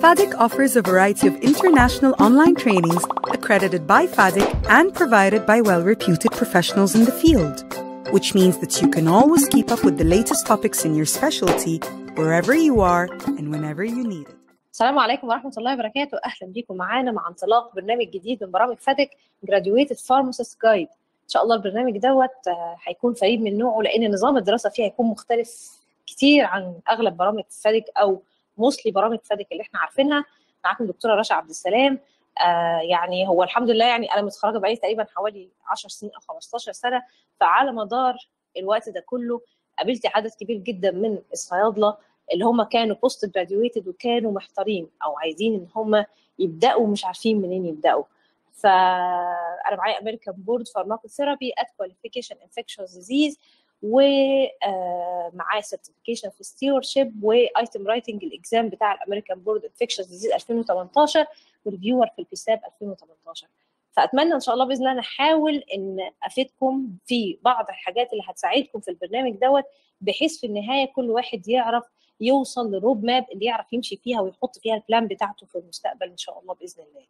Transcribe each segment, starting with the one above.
FADIC offers a variety of international online trainings accredited by FADIC and provided by well reputed professionals in the field, which means that you can always keep up with the latest topics in your specialty wherever you are and whenever you need it. السلام عليكم ورحمة الله وبركاته أهلا بكم معانا مع انطلاق برنامج جديد من برامج فادك Graduated Pharmacist Guide إن شاء الله البرنامج دوت آه، هيكون فريد من نوعه لأن نظام الدراسة فيه هيكون مختلف كتير عن أغلب برامج فادك أو موصلي برامج فادك اللي احنا عارفينها معاكم دكتورة رشا عبد السلام آه يعني هو الحمد لله يعني أنا متخرجة بقالي تقريبا حوالي 10 سنين أو 15 سنة فعلى مدار الوقت ده كله قابلت عدد كبير جدا من الصيادلة اللي هم كانوا بوست جراديويتد وكانوا محتارين او عايزين ان هم يبداوا مش عارفين منين يبداوا فانا معايا امريكان بورد فارماكوثيرابي ات كواليفيكيشن انفكشوس ديزيز ومعاه سيرتيفيكيشن في ستيورشيب وايتم رايتنج الاكزام بتاع الامريكان بورد انفكشوس ديزيز 2018 وريفيور في البيساب 2018 فاتمنى ان شاء الله باذن الله انا احاول ان افيدكم في بعض الحاجات اللي هتساعدكم في البرنامج دوت بحيث في النهايه كل واحد يعرف يوصل للرود ماب اللي يعرف يمشي فيها ويحط فيها البلان بتاعته في المستقبل ان شاء الله باذن الله.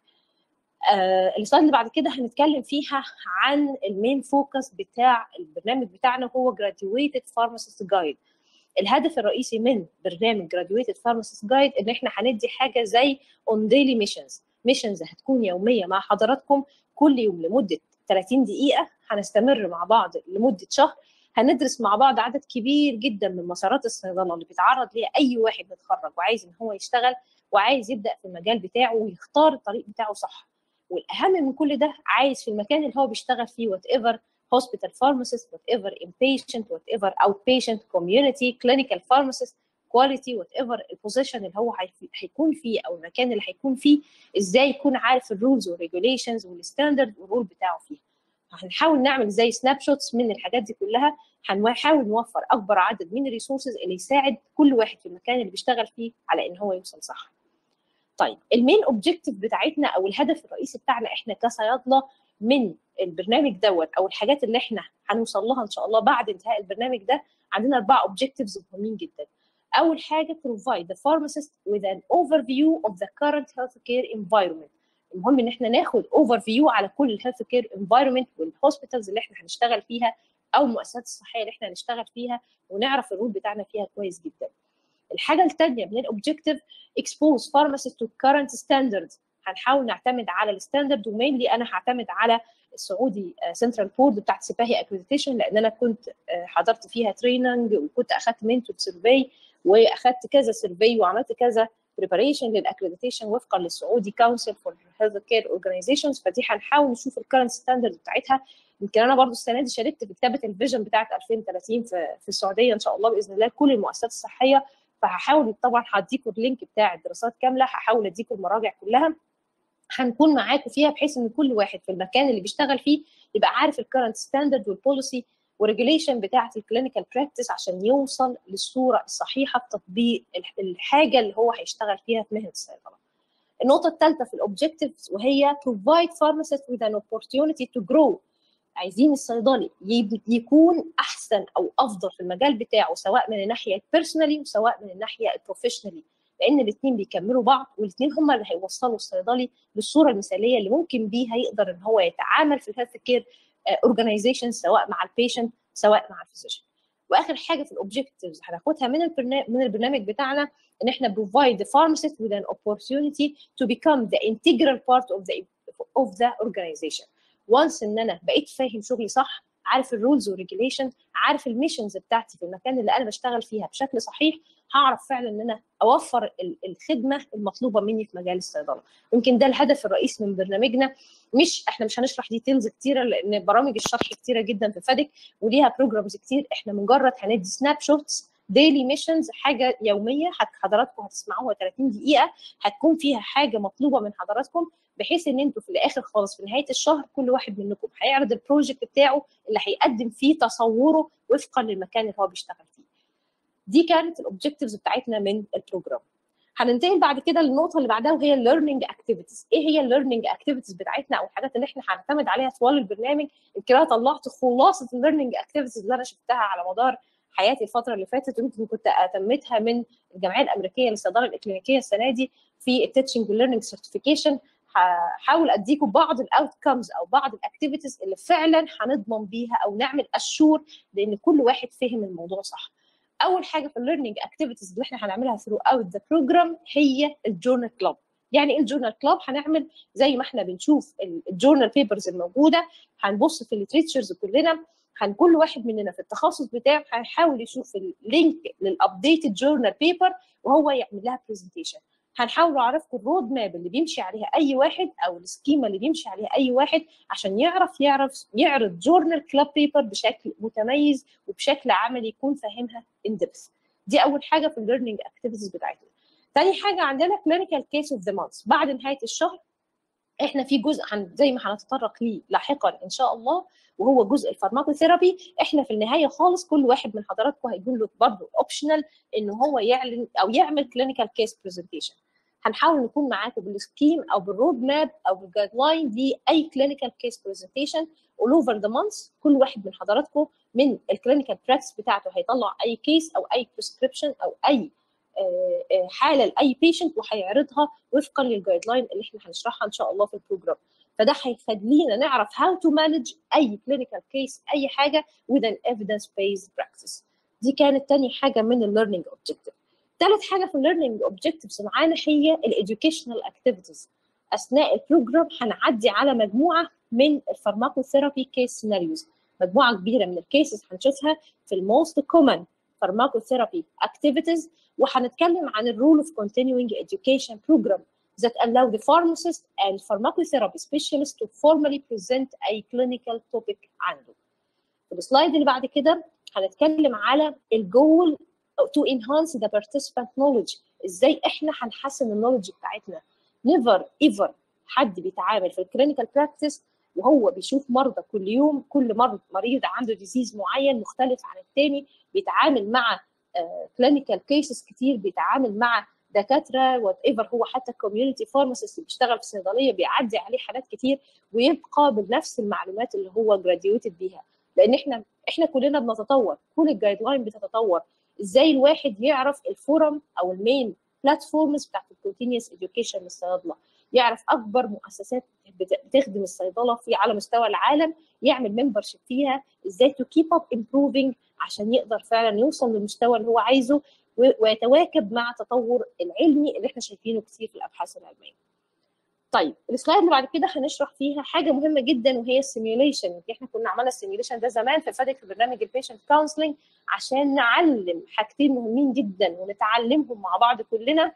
آه السلايد اللي بعد كده هنتكلم فيها عن المين فوكس بتاع البرنامج بتاعنا هو Graduated Pharmacist Guide. الهدف الرئيسي من برنامج Graduated Pharmacist Guide ان احنا هندي حاجه زي on daily missions. missions هتكون يوميه مع حضراتكم كل يوم لمده 30 دقيقه هنستمر مع بعض لمده شهر هندرس مع بعض عدد كبير جدا من مسارات الصيدله اللي بيتعرض ليها اي واحد متخرج وعايز ان هو يشتغل وعايز يبدا في المجال بتاعه ويختار الطريق بتاعه صح والاهم من كل ده عايز في المكان اللي هو بيشتغل فيه وات ايفر hospital pharmacist whatever inpatient whatever outpatient community clinical pharmacist quality whatever البوزيشن اللي هو هيكون فيه او المكان اللي هيكون فيه ازاي يكون عارف الرولز والريجوليشنز والستاندرد والرول بتاعه فيه هنحاول نعمل زي سناب شوتس من الحاجات دي كلها هنحاول نوفر اكبر عدد من الريسورسز اللي يساعد كل واحد في المكان اللي بيشتغل فيه على ان هو يوصل صح. طيب المين اوبجيكتيف بتاعتنا او الهدف الرئيسي بتاعنا احنا كصيادله من البرنامج دوت او الحاجات اللي احنا هنوصل لها ان شاء الله بعد انتهاء البرنامج ده عندنا اربع اوبجيكتيفز مهمين جدا. اول حاجه provide the pharmacist with an overview of the current healthcare environment المهم ان احنا ناخد اوفر فيو على كل الهيلث كير انفايرمنت والهوسبيتالز اللي احنا هنشتغل فيها او المؤسسات الصحيه اللي احنا هنشتغل فيها ونعرف الرول بتاعنا فيها كويس جدا. الحاجه الثانيه من الاوبجيكتيف expose pharmacists to current standards هنحاول نعتمد على الستاندرد ومينلي انا هعتمد على السعودي سنترال بورد بتاعت سباهي اكريديتيشن لان انا كنت حضرت فيها تريننج وكنت اخذت منتور سيرفي واخذت كذا سيرفي وعملت كذا بريباريشن للاكريديتيشن وفقا للسعودي كونسل فور هيلث كير اورجانيزيشنز فدي هنحاول نشوف الكرنت ستاندرد بتاعتها يمكن انا برضو السنه دي شاركت في كتابه الفيجن بتاعت 2030 في, في السعوديه ان شاء الله باذن الله كل المؤسسات الصحيه فهحاول طبعا هديكم اللينك بتاع الدراسات كامله هحاول اديكم المراجع كلها هنكون معاكم فيها بحيث ان كل واحد في المكان اللي بيشتغل فيه يبقى عارف الكرنت ستاندرد والبوليسي وريجوليشن بتاعه الكلينيكال براكتس عشان يوصل للصوره الصحيحه بتطبيق الحاجه اللي هو هيشتغل فيها في مهنه الصيدله. النقطه الثالثه في الاوبجكتيفز وهي provide pharmacists with an opportunity to grow عايزين الصيدلي يكون احسن او افضل في المجال بتاعه سواء من الناحيه البيرسونالي وسواء من الناحيه البروفيشنالي لان الاثنين بيكملوا بعض والاثنين هم اللي هيوصلوا الصيدلي للصوره المثاليه اللي ممكن بيها يقدر ان هو يتعامل في الهيلث كير اورجانيزيشن سواء مع البيشنت سواء مع الفيزيشن واخر حاجه في الاوبجكتيفز هناخدها من البرنامج من البرنامج بتاعنا ان احنا provide the pharmacist with an opportunity to become the integral part of the of the organization once ان انا بقيت فاهم شغلي صح عارف الرولز والريجوليشن عارف الميشنز بتاعتي في المكان اللي انا بشتغل فيها بشكل صحيح هعرف فعلا ان انا اوفر الخدمه المطلوبه مني في مجال الصيدله يمكن ده الهدف الرئيسي من برنامجنا مش احنا مش هنشرح ديتيلز كتيره لان برامج الشرح كتيره جدا في فادك وليها بروجرامز كتير احنا مجرد هندي سناب شوتس ديلي ميشنز حاجه يوميه حضراتكم هتسمعوها 30 دقيقه هتكون فيها حاجه مطلوبه من حضراتكم بحيث ان انتوا في الاخر خالص في نهايه الشهر كل واحد منكم هيعرض البروجكت بتاعه اللي هيقدم فيه تصوره وفقا للمكان اللي هو بيشتغل فيه. دي كانت الاوبجكتيفز بتاعتنا من البروجرام. هننتقل بعد كده للنقطه اللي بعدها وهي الليرنينج اكتيفيتيز ايه هي الليرنينج اكتيفيتيز بتاعتنا او الحاجات اللي احنا هنعتمد عليها طوال البرنامج يمكن انا طلعت خلاصه الليرنينج اكتيفيتيز اللي انا شفتها على مدار حياتي الفتره اللي فاتت ويمكن كنت اتمتها من الجمعيه الامريكيه للصيدله الاكلينيكيه السنه دي في التيتشنج ليرنينج سيرتيفيكيشن هحاول اديكم بعض الاوتكمز او بعض الاكتيفيتيز اللي فعلا هنضمن بيها او نعمل اشور لان كل واحد فهم الموضوع صح اول حاجه في الليرنينج اكتيفيتيز اللي احنا هنعملها ثرو اوت ذا بروجرام هي الجورنال كلاب يعني ايه الجورنال كلاب هنعمل زي ما احنا بنشوف الجورنال بيبرز الموجوده هنبص في الليتريتشرز كلنا هن كل واحد مننا في التخصص بتاعه هيحاول يشوف اللينك للابديتد جورنال بيبر وهو يعمل لها برزنتيشن هنحاول نعرفكم الرود ماب اللي بيمشي عليها اي واحد او السكيما اللي بيمشي عليها اي واحد عشان يعرف يعرف يعرض جورنال كلاب بيبر بشكل متميز وبشكل عملي يكون فاهمها ان ديبث دي اول حاجه في الليرنينج اكتيفيتيز بتاعتنا تاني حاجه عندنا كلينيكال كيس اوف ذا مانث بعد نهايه الشهر احنا في جزء هن زي ما هنتطرق ليه لاحقا ان شاء الله وهو جزء الفارماكوثيرابي احنا في النهايه خالص كل واحد من حضراتكم هيكون له برضه اوبشنال ان هو يعلن او يعمل كلينيكال كيس برزنتيشن هنحاول نكون معاكم بالسكيم او بالرود ماب او بالجايد لاين لاي كلينيكال كيس برزنتيشن اول اوفر ذا مانث كل واحد من حضراتكم من الكلينيكال براكتس بتاعته هيطلع اي كيس او اي بريسكريبشن او اي حاله لاي بيشنت وهيعرضها وفقا للجايد لاين اللي احنا هنشرحها ان شاء الله في البروجرام فده هيخلينا نعرف how to manage اي clinical case اي حاجه with an evidence based practice دي كانت تاني حاجه من الليرنينج اوبجيكتيف ثالث حاجه في الليرنينج اوبجيكتيفز معانا هي الايديوكيشنال اكتيفيتيز اثناء البروجرام هنعدي على مجموعه من الفارماكوثيرابي كيس سيناريوز مجموعه كبيره من الكيسز هنشوفها في الموست كومن pharmacotherapy activities وهنتكلم عن الرول of continuing education program that allow the pharmacist and pharmacotherapy specialist to formally present a clinical topic عنده. في السلايد اللي بعد كده هنتكلم على الجول to enhance the participant knowledge ازاي احنا هنحسن النولج بتاعتنا. never ever حد بيتعامل في الكلينيكال براكتس وهو بيشوف مرضى كل يوم كل مرض مريض عنده ديزيز معين مختلف عن الثاني بيتعامل مع كلينيكال uh, كيسز كتير بيتعامل مع دكاتره وات ايفر هو حتى كوميونتي فارماسيست بيشتغل في صيدليه بيعدي عليه حالات كتير ويبقى بنفس المعلومات اللي هو جراديويتد بيها لان احنا احنا كلنا بنتطور كل الجايد لاين بتتطور ازاي الواحد يعرف الفورم او المين بلاتفورمز بتاعت الكونتينيوس اديوكيشن للصيادله يعرف اكبر مؤسسات بتخدم الصيدله في على مستوى العالم يعمل ممبرشيب فيها ازاي تو كيب اب امبروفينج عشان يقدر فعلا يوصل للمستوى اللي هو عايزه ويتواكب مع التطور العلمي اللي احنا شايفينه كتير في الابحاث العلميه. طيب السلايد اللي بعد كده هنشرح فيها حاجه مهمه جدا وهي السيميوليشن احنا كنا عملنا السيميوليشن ده زمان في فادك في برنامج البيشنت كونسلنج عشان نعلم حاجتين مهمين جدا ونتعلمهم مع بعض كلنا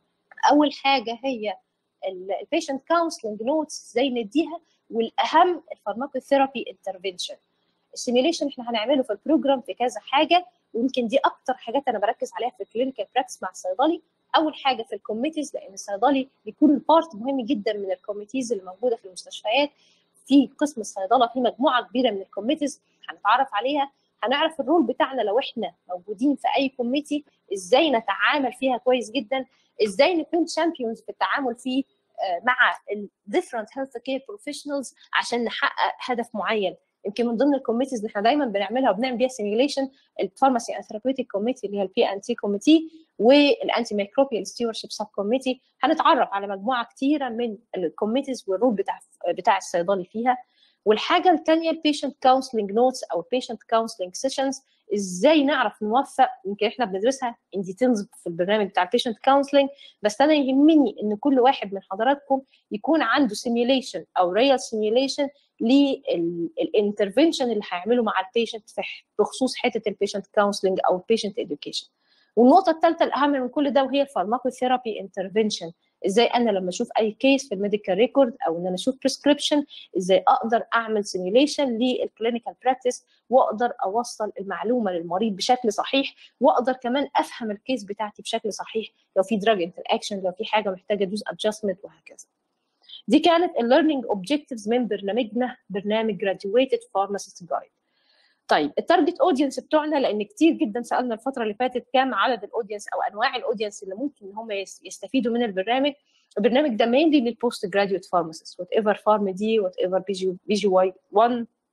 اول حاجه هي البيشنت كونسلنج نوتس ازاي نديها والاهم الفارماكوثيرابي انترفنشن السيميوليشن احنا هنعمله في البروجرام في كذا حاجه ويمكن دي اكتر حاجات انا بركز عليها في الكلينيكال براكتس مع الصيدلي اول حاجه في الكوميتيز لان الصيدلي بيكون بارت مهم جدا من الكوميتيز اللي موجوده في المستشفيات في قسم الصيدله في مجموعه كبيره من الكوميتيز هنتعرف عليها هنعرف الرول بتاعنا لو احنا موجودين في اي كوميتي ازاي نتعامل فيها كويس جدا ازاي نكون تشامبيونز في التعامل فيه مع الديفرنت هيلث كير بروفيشنالز عشان نحقق هدف معين يمكن من ضمن الكوميتيز اللي احنا دايما بنعملها وبنعمل بيها سيميوليشن الفارماسي اند ثيرابيوتيك كوميتي اللي هي البي ان تي كوميتي والانتي ميكروبيال ستيورشيب سب كوميتي هنتعرف على مجموعه كتيره من الكوميتيز والرول بتاع بتاع الصيدلي فيها والحاجه الثانيه البيشنت كونسلنج نوتس او البيشنت كونسلنج سيشنز ازاي نعرف نوفق يمكن احنا بندرسها ان ديتيلز في البرنامج بتاع البيشنت كونسلنج بس انا يهمني ان كل واحد من حضراتكم يكون عنده سيميوليشن او ريال سيميوليشن للانترفنشن اللي هيعمله مع البيشنت في بخصوص حته البيشنت كونسلنج او البيشنت اديوكيشن والنقطه الثالثه الاهم من كل ده وهي الفارماكوثيرابي انترفنشن ازاي انا لما اشوف اي كيس في الميديكال ريكورد او ان انا اشوف بريسكريبشن ازاي اقدر اعمل سيميوليشن للكلينيكال براكتس واقدر اوصل المعلومه للمريض بشكل صحيح واقدر كمان افهم الكيس بتاعتي بشكل صحيح لو في دراج انتر اكشن لو في حاجه محتاجه دوز ادجستمنت وهكذا دي كانت الليرنينج اوبجكتيفز من برنامجنا برنامج جراديويتد فارماسيست جايد طيب التارجت اودينس بتوعنا لان كتير جدا سالنا الفتره اللي فاتت كام عدد الاودينس او انواع الاودينس اللي ممكن ان هم يستفيدوا من البرنامج البرنامج ده مينلي للبوست جراديويت فارماسيست وات ايفر فارم دي وات ايفر بي جي بي جي واي 1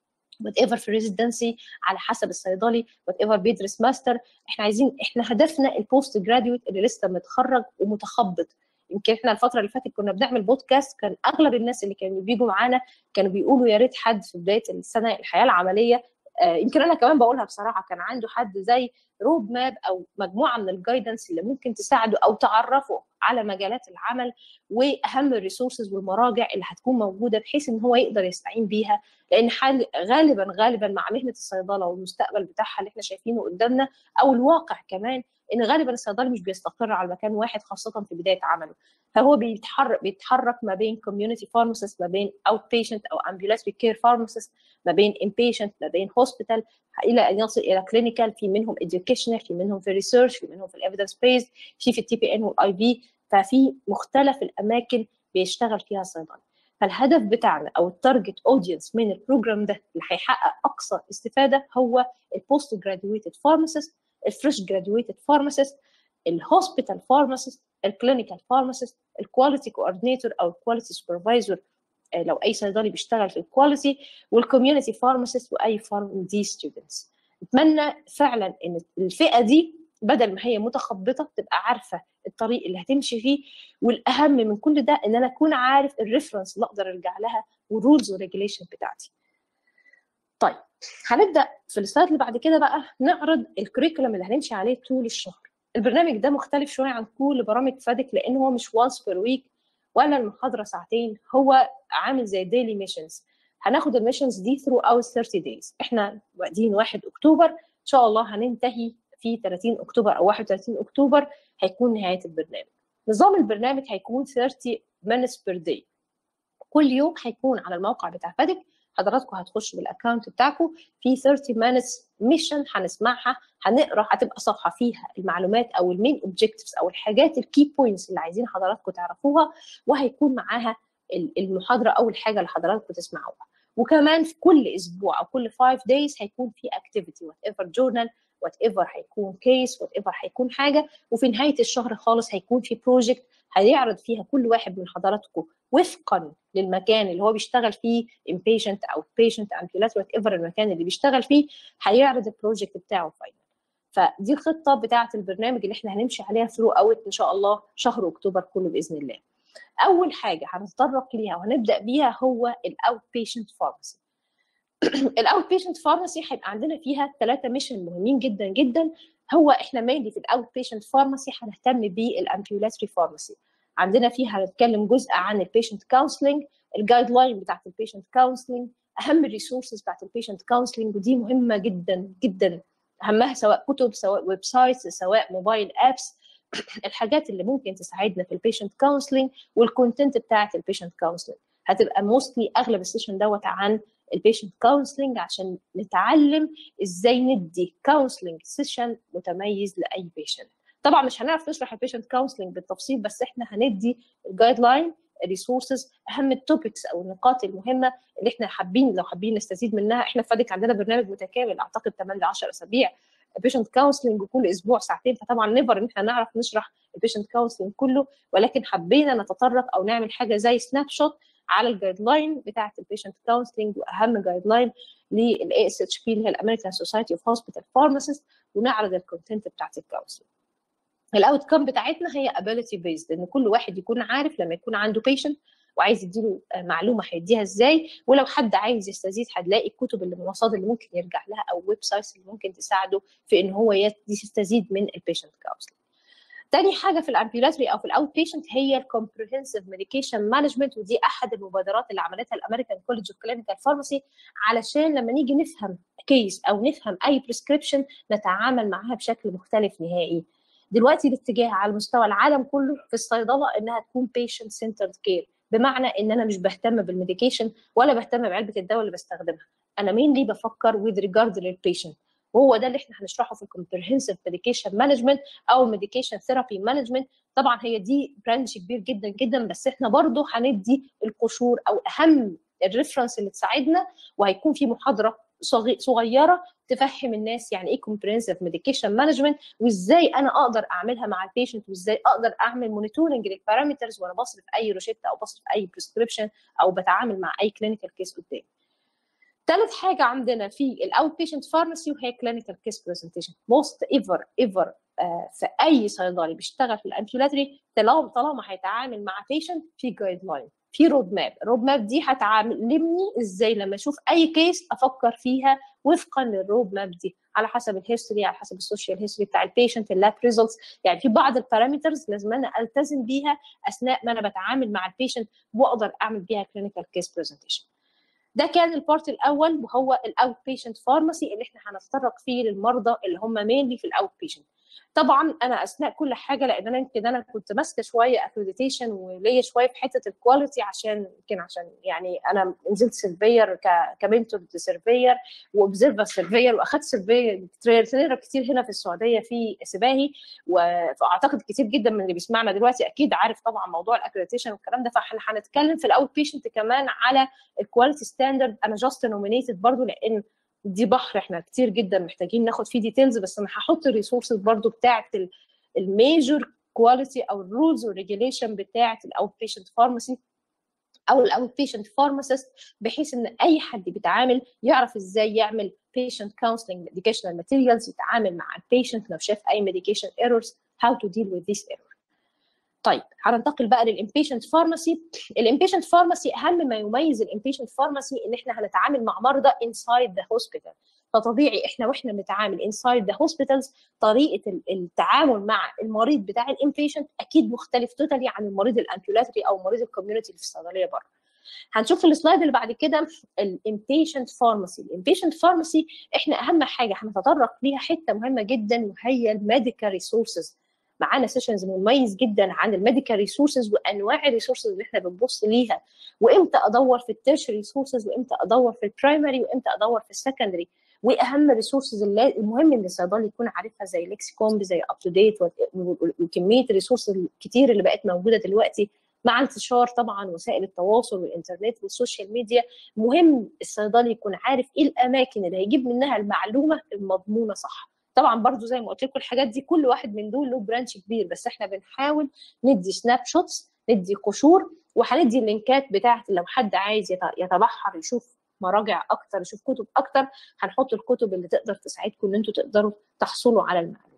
وات ايفر في ريزيدنسي على حسب الصيدلي وات ايفر بيدرس ماستر احنا عايزين احنا هدفنا البوست جراديويت اللي لسه متخرج ومتخبط يمكن احنا الفتره اللي فاتت كنا بنعمل بودكاست كان اغلب الناس اللي كانوا بيجوا معانا كانوا بيقولوا يا ريت حد في بدايه السنه الحياه العمليه آه يمكن انا كمان بقولها بصراحه كان عنده حد زي رود ماب او مجموعه من الجايدنس اللي ممكن تساعده او تعرفه على مجالات العمل واهم الريسورسز والمراجع اللي هتكون موجوده بحيث ان هو يقدر يستعين بيها لان حال غالبا غالبا مع مهنه الصيدله والمستقبل بتاعها اللي احنا شايفينه قدامنا او الواقع كمان ان غالبا الصيدلي مش بيستقر على مكان واحد خاصه في بدايه عمله فهو بيتحرك بيتحرك ما بين كوميونتي فارماسيست ما بين اوت بيشنت او امبيولاتري كير فارماسيست ما بين انبيشنت ما بين هوسبيتال الى ان يصل الى كلينيكال في منهم educational في منهم في ريسيرش في منهم في الايفيدنس بيز في في التي بي ان والاي في ففي مختلف الاماكن بيشتغل فيها الصيدلي فالهدف بتاعنا او التارجت اودينس من البروجرام ده اللي هيحقق اقصى استفاده هو البوست جراديويتد فارماسيست الفريش جراديويتد فارماسيست الهوسبيتال فارماسيست الكلينيكال فارماسيست الكواليتي كوردينيتور او الكواليتي سوبرفايزر لو اي صيدلي بيشتغل في الكواليتي والكوميونتي فارماسيست واي فارم دي ستودنتس اتمنى فعلا ان الفئه دي بدل ما هي متخبطه تبقى عارفه الطريق اللي هتمشي فيه والاهم من كل ده ان انا اكون عارف الريفرنس اللي اقدر ارجع لها والرولز والريجوليشن بتاعتي طيب هنبدا في السلايد اللي بعد كده بقى نعرض الكريكولم اللي هنمشي عليه طول الشهر البرنامج ده مختلف شويه عن كل برامج فادك لان هو مش وانس بير ويك ولا المحاضره ساعتين هو عامل زي ديلي ميشنز هناخد الميشنز دي ثرو اوت 30 دايز احنا واخدين 1 اكتوبر ان شاء الله هننتهي في 30 اكتوبر او 31 اكتوبر هيكون نهايه البرنامج نظام البرنامج هيكون 30 minutes per day كل يوم هيكون على الموقع بتاع فادك حضراتكم هتخشوا بالاكونت بتاعكم في 30 minutes ميشن هنسمعها هنقرا هتبقى صفحه فيها المعلومات او المين اوبجكتيفز او الحاجات الكي بوينتس اللي عايزين حضراتكم تعرفوها وهيكون معاها المحاضره او الحاجه اللي حضراتكم تسمعوها وكمان في كل اسبوع او كل 5 دايز هيكون في اكتيفيتي وات ايفر جورنال وات ايفر هيكون كيس وات ايفر هيكون حاجه وفي نهايه الشهر خالص هيكون في بروجكت هيعرض فيها كل واحد من حضراتكم وفقا للمكان اللي هو بيشتغل فيه impatient او patient ambulatory وات ايفر المكان اللي بيشتغل فيه هيعرض البروجكت بتاعه فاينل فدي الخطه بتاعه البرنامج اللي احنا هنمشي عليها ثرو اوت ان شاء الله شهر اكتوبر كله باذن الله اول حاجه هنتطرق ليها وهنبدا بيها هو الاوت بيشنت فارماسي الاوت بيشنت فارماسي هيبقى عندنا فيها ثلاثه ميشن مهمين جدا جدا هو احنا مالي في الاوت بيشنت فارماسي هنهتم بالامبيولاتري فارماسي عندنا فيها هنتكلم جزء عن البيشنت كونسلنج الجايد لاين بتاعت البيشنت كونسلنج اهم الريسورسز بتاعت البيشنت كونسلنج ودي مهمه جدا جدا اهمها سواء كتب سواء ويب سايتس سواء موبايل ابس الحاجات اللي ممكن تساعدنا في البيشنت كونسلنج والكونتنت بتاعت البيشنت كونسلنج هتبقى موستلي اغلب السيشن دوت عن البيشنت كونسلنج عشان نتعلم ازاي ندي كونسلنج سيشن متميز لاي بيشنت طبعا مش هنعرف نشرح البيشنت كونسلنج بالتفصيل بس احنا هندي الجايد لاين الريسورسز اهم التوبكس او النقاط المهمه اللي احنا حابين لو حابين نستزيد منها احنا في فادك عندنا برنامج متكامل اعتقد 8 ل 10 اسابيع بيشنت كونسلنج كل اسبوع ساعتين فطبعا نيفر ان احنا نعرف نشرح البيشنت كونسلنج كله ولكن حبينا نتطرق او نعمل حاجه زي سناب شوت على الجايد لاين بتاعه البيشنت كونسلنج واهم جايد لاين للاي اس اتش بي اللي هي الامريكان سوسايتي اوف هوسبيتال فارماسيست ونعرض الكونتنت بتاعه الكونسلنج الاوت كم بتاعتنا هي ابيليتي بيزد ان كل واحد يكون عارف لما يكون عنده بيشنت وعايز يديله معلومه هيديها ازاي ولو حد عايز يستزيد هتلاقي الكتب اللي المصادر اللي ممكن يرجع لها او ويب سايتس اللي ممكن تساعده في ان هو يستزيد من البيشنت كونسلنج تاني حاجه في الامبيولاتري او في الاوت بيشنت هي الكومبريهنسيف ميديكيشن مانجمنت ودي احد المبادرات اللي عملتها الامريكان كولج اوف كلينيكال فارماسي علشان لما نيجي نفهم كيس او نفهم اي بريسكريبشن نتعامل معاها بشكل مختلف نهائي دلوقتي الاتجاه على مستوى العالم كله في الصيدله انها تكون بيشنت سنترد كير بمعنى ان انا مش بهتم بالميديكيشن ولا بهتم بعلبه الدواء اللي بستخدمها انا مين ليه بفكر with regard للبيشنت وهو ده اللي احنا هنشرحه في الكومبريهنسيف ميديكيشن مانجمنت او ميديكيشن ثيرابي مانجمنت طبعا هي دي برانش كبير جدا جدا بس احنا برضو هندي القشور او اهم الريفرنس اللي تساعدنا وهيكون في محاضره صغيره تفهم الناس يعني ايه كومبريهنسيف ميديكيشن مانجمنت وازاي انا اقدر اعملها مع البيشنت وازاي اقدر اعمل مونيتورنج للبارامترز وانا بصرف اي روشته او بصرف اي بريسكريبشن او بتعامل مع اي كلينيكال كيس قدامي ثالث حاجه عندنا في الاوت بيشنت فارماسي وهي كلينيكال كيس برزنتيشن موست ايفر ايفر في اي صيدلي بيشتغل في الامبيولاتري طالما طالما هيتعامل مع بيشنت في جايد لاين في رود ماب الرود ماب دي هتعلمني ازاي لما اشوف اي كيس افكر فيها وفقا للرود ماب دي على حسب الهيستوري على حسب السوشيال هيستوري بتاع البيشنت اللاب ريزلتس يعني في بعض البارامترز لازم انا التزم بيها اثناء ما انا بتعامل مع البيشنت واقدر اعمل بيها كلينيكال كيس برزنتيشن ده كان البارت الاول وهو الاوت بيشنت فارماسي اللي احنا هنتطرق فيه للمرضى اللي هم مينلي في الاوت بيشنت طبعا انا اثناء كل حاجه لان انا يمكن انا كنت ماسكه شويه اكريديتيشن وليا شويه في حته الكواليتي عشان يمكن عشان يعني انا نزلت سيرفير كمنتور سيرفير واوبزرفر سيرفير واخدت سيرفير ترينر كتير هنا في السعوديه في سباهي واعتقد كتير جدا من اللي بيسمعنا دلوقتي اكيد عارف طبعا موضوع الاكريديتيشن والكلام ده فاحنا هنتكلم في الاوت بيشنت كمان على الكواليتي ستاندرد انا جاست نومينيتد برضو لان دي بحر احنا كتير جدا محتاجين ناخد فيه ديتيلز بس انا هحط الريسورسز برضو بتاعه الميجور كواليتي او الرولز والريجيليشن بتاعه الاوت بيشنت فارماسي او الاوت بيشنت فارماسيست بحيث ان اي حد بيتعامل يعرف ازاي يعمل بيشنت كونسلنج educational ماتيريالز يتعامل مع البيشنت لو شاف اي ميديكيشن ايرورز how to deal with this error طيب هننتقل بقى للامبيشنت فارماسي الامبيشنت فارماسي اهم ما يميز الامبيشنت فارماسي ان احنا هنتعامل مع مرضى انسايد ذا هوسبيتال فطبيعي احنا واحنا بنتعامل انسايد ذا هوسبيتالز طريقه التعامل مع المريض بتاع الامبيشنت اكيد مختلف توتالي عن المريض الامبيولاتري او مريض الكوميونتي اللي في الصيدليه بره هنشوف في السلايد اللي بعد كده الامبيشنت فارماسي الامبيشنت فارماسي احنا اهم حاجه هنتطرق ليها حته مهمه جدا وهي الميديكال ريسورسز معانا سيشنز مميز جدا عن الميديكال ريسورسز وانواع الريسورسز اللي احنا بنبص ليها وامتى ادور في التيرش ريسورسز وامتى ادور في البرايمري وامتى ادور في السكندري واهم الريسورسز اللي المهم ان الصيدلي يكون عارفها زي ليكسيكوم زي اب تو ديت وكميه الريسورسز الكتير اللي بقت موجوده دلوقتي مع انتشار طبعا وسائل التواصل والانترنت والسوشيال ميديا مهم الصيدلي يكون عارف ايه الاماكن اللي هيجيب منها المعلومه المضمونه صح طبعا برضو زي ما قلت لكم الحاجات دي كل واحد من دول له برانش كبير بس احنا بنحاول ندي سناب شوتس ندي قشور وهندي اللينكات بتاعت لو حد عايز يتبحر يشوف مراجع اكتر يشوف كتب اكتر هنحط الكتب اللي تقدر تساعدكم ان انتوا تقدروا تحصلوا على المعلومه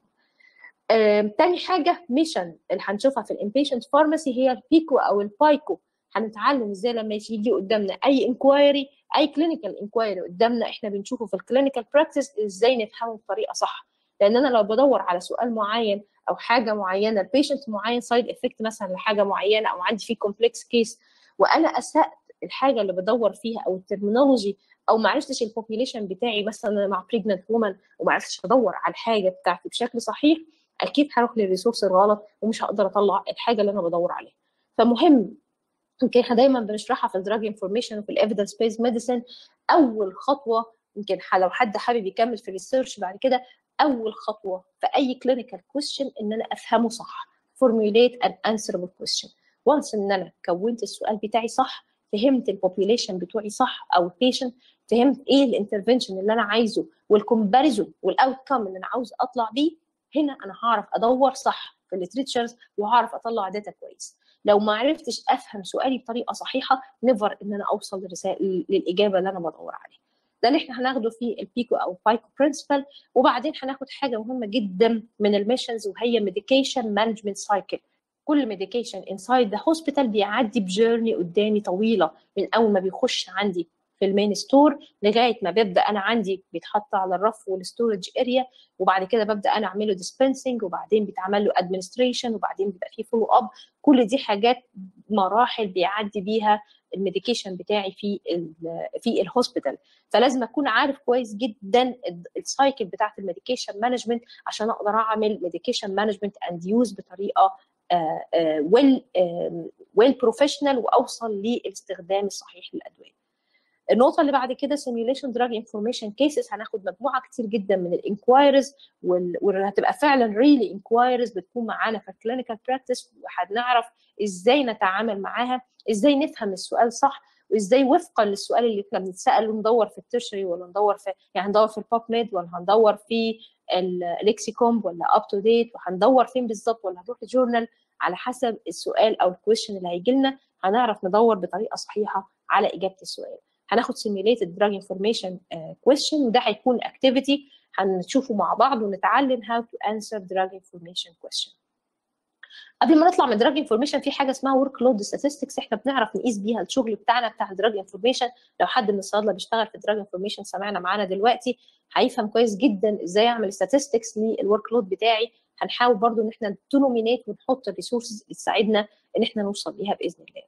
تاني حاجه ميشن اللي هنشوفها في الامبيشنت فارماسي هي البيكو او البايكو هنتعلم ازاي لما يجي قدامنا اي انكوايري اي كلينيكال انكوايري قدامنا احنا بنشوفه في الكلينيكال براكتس ازاي نفهمه بطريقه صح لان انا لو بدور على سؤال معين او حاجه معينه البيشنت معين سايد افكت مثلا لحاجه معينه او عندي فيه كومبلكس كيس وانا اسات الحاجه اللي بدور فيها او الترمينولوجي او ما عرفتش البوبيليشن بتاعي مثلا مع بريجننت وومن وما عرفتش ادور على الحاجه بتاعتي بشكل صحيح اكيد هروح للريسورس الغلط ومش هقدر اطلع الحاجه اللي انا بدور عليها فمهم يمكن احنا دايما بنشرحها في الدراج انفورميشن وفي الايفيدنس بيز ميديسن اول خطوه يمكن لو حد حابب يكمل في الريسيرش بعد كده اول خطوه في اي كلينيكال كويستشن ان انا افهمه صح formulate an answerable question once ان انا كونت السؤال بتاعي صح فهمت البوبيليشن بتوعي صح او البيشنت فهمت ايه الانترفنشن اللي انا عايزه والكومباريزون والاوت كم اللي انا عاوز اطلع بيه هنا انا هعرف ادور صح في الليتريتشرز وهعرف اطلع داتا كويس لو ما عرفتش افهم سؤالي بطريقه صحيحه نيفر ان انا اوصل للرسائل للاجابه اللي انا بدور عليها ده اللي احنا هناخده في البيكو او بايكو برنسبل وبعدين هناخد حاجه مهمه جدا من الميشنز وهي ميديكيشن مانجمنت سايكل كل ميديكيشن انسايد ذا هوسبيتال بيعدي بجيرني قدامي طويله من اول ما بيخش عندي في المين ستور لغايه ما ببدا انا عندي بيتحط على الرف والستورج اريا وبعد كده ببدا انا اعمله ديسبنسنج وبعدين بيتعمل له ادمنستريشن وبعدين بيبقى فيه فولو اب كل دي حاجات مراحل بيعدي بيها الميديكيشن بتاعي في ال في الهوسبيتال فلازم اكون عارف كويس جدا السايكل بتاعت الميديكيشن مانجمنت عشان اقدر اعمل ميديكيشن مانجمنت اند يوز بطريقه ويل ويل بروفيشنال واوصل للاستخدام الصحيح للادويه النقطه اللي بعد كده سيميوليشن دراج انفورميشن كيسز هناخد مجموعه كتير جدا من الانكوايرز واللي هتبقى فعلا ريلي انكوايرز بتكون معانا في الكلينيكال براكتس وهنعرف ازاي نتعامل معاها ازاي نفهم السؤال صح وازاي وفقا للسؤال اللي احنا بنتسال ندور في الترشري ولا ندور في يعني هندور في البوب ميد ولا هندور في الليكسيكوم ولا اب تو ديت وهندور فين بالظبط ولا هنروح لجورنال على حسب السؤال او الكويشن اللي هيجي لنا هنعرف ندور بطريقه صحيحه على اجابه السؤال هناخد simulated drug information question وده هيكون activity هنشوفه مع بعض ونتعلم how to answer drug information question قبل ما نطلع من دراج انفورميشن في حاجه اسمها ورك لود statistics احنا بنعرف نقيس بيها الشغل بتاعنا بتاع الدراج انفورميشن لو حد من الصيادله بيشتغل في الدراج انفورميشن سمعنا معانا دلوقتي هيفهم كويس جدا ازاي اعمل statistics للورك لود بتاعي هنحاول برضو ان احنا تنومينيت ونحط الريسورسز اللي تساعدنا ان احنا نوصل ليها باذن الله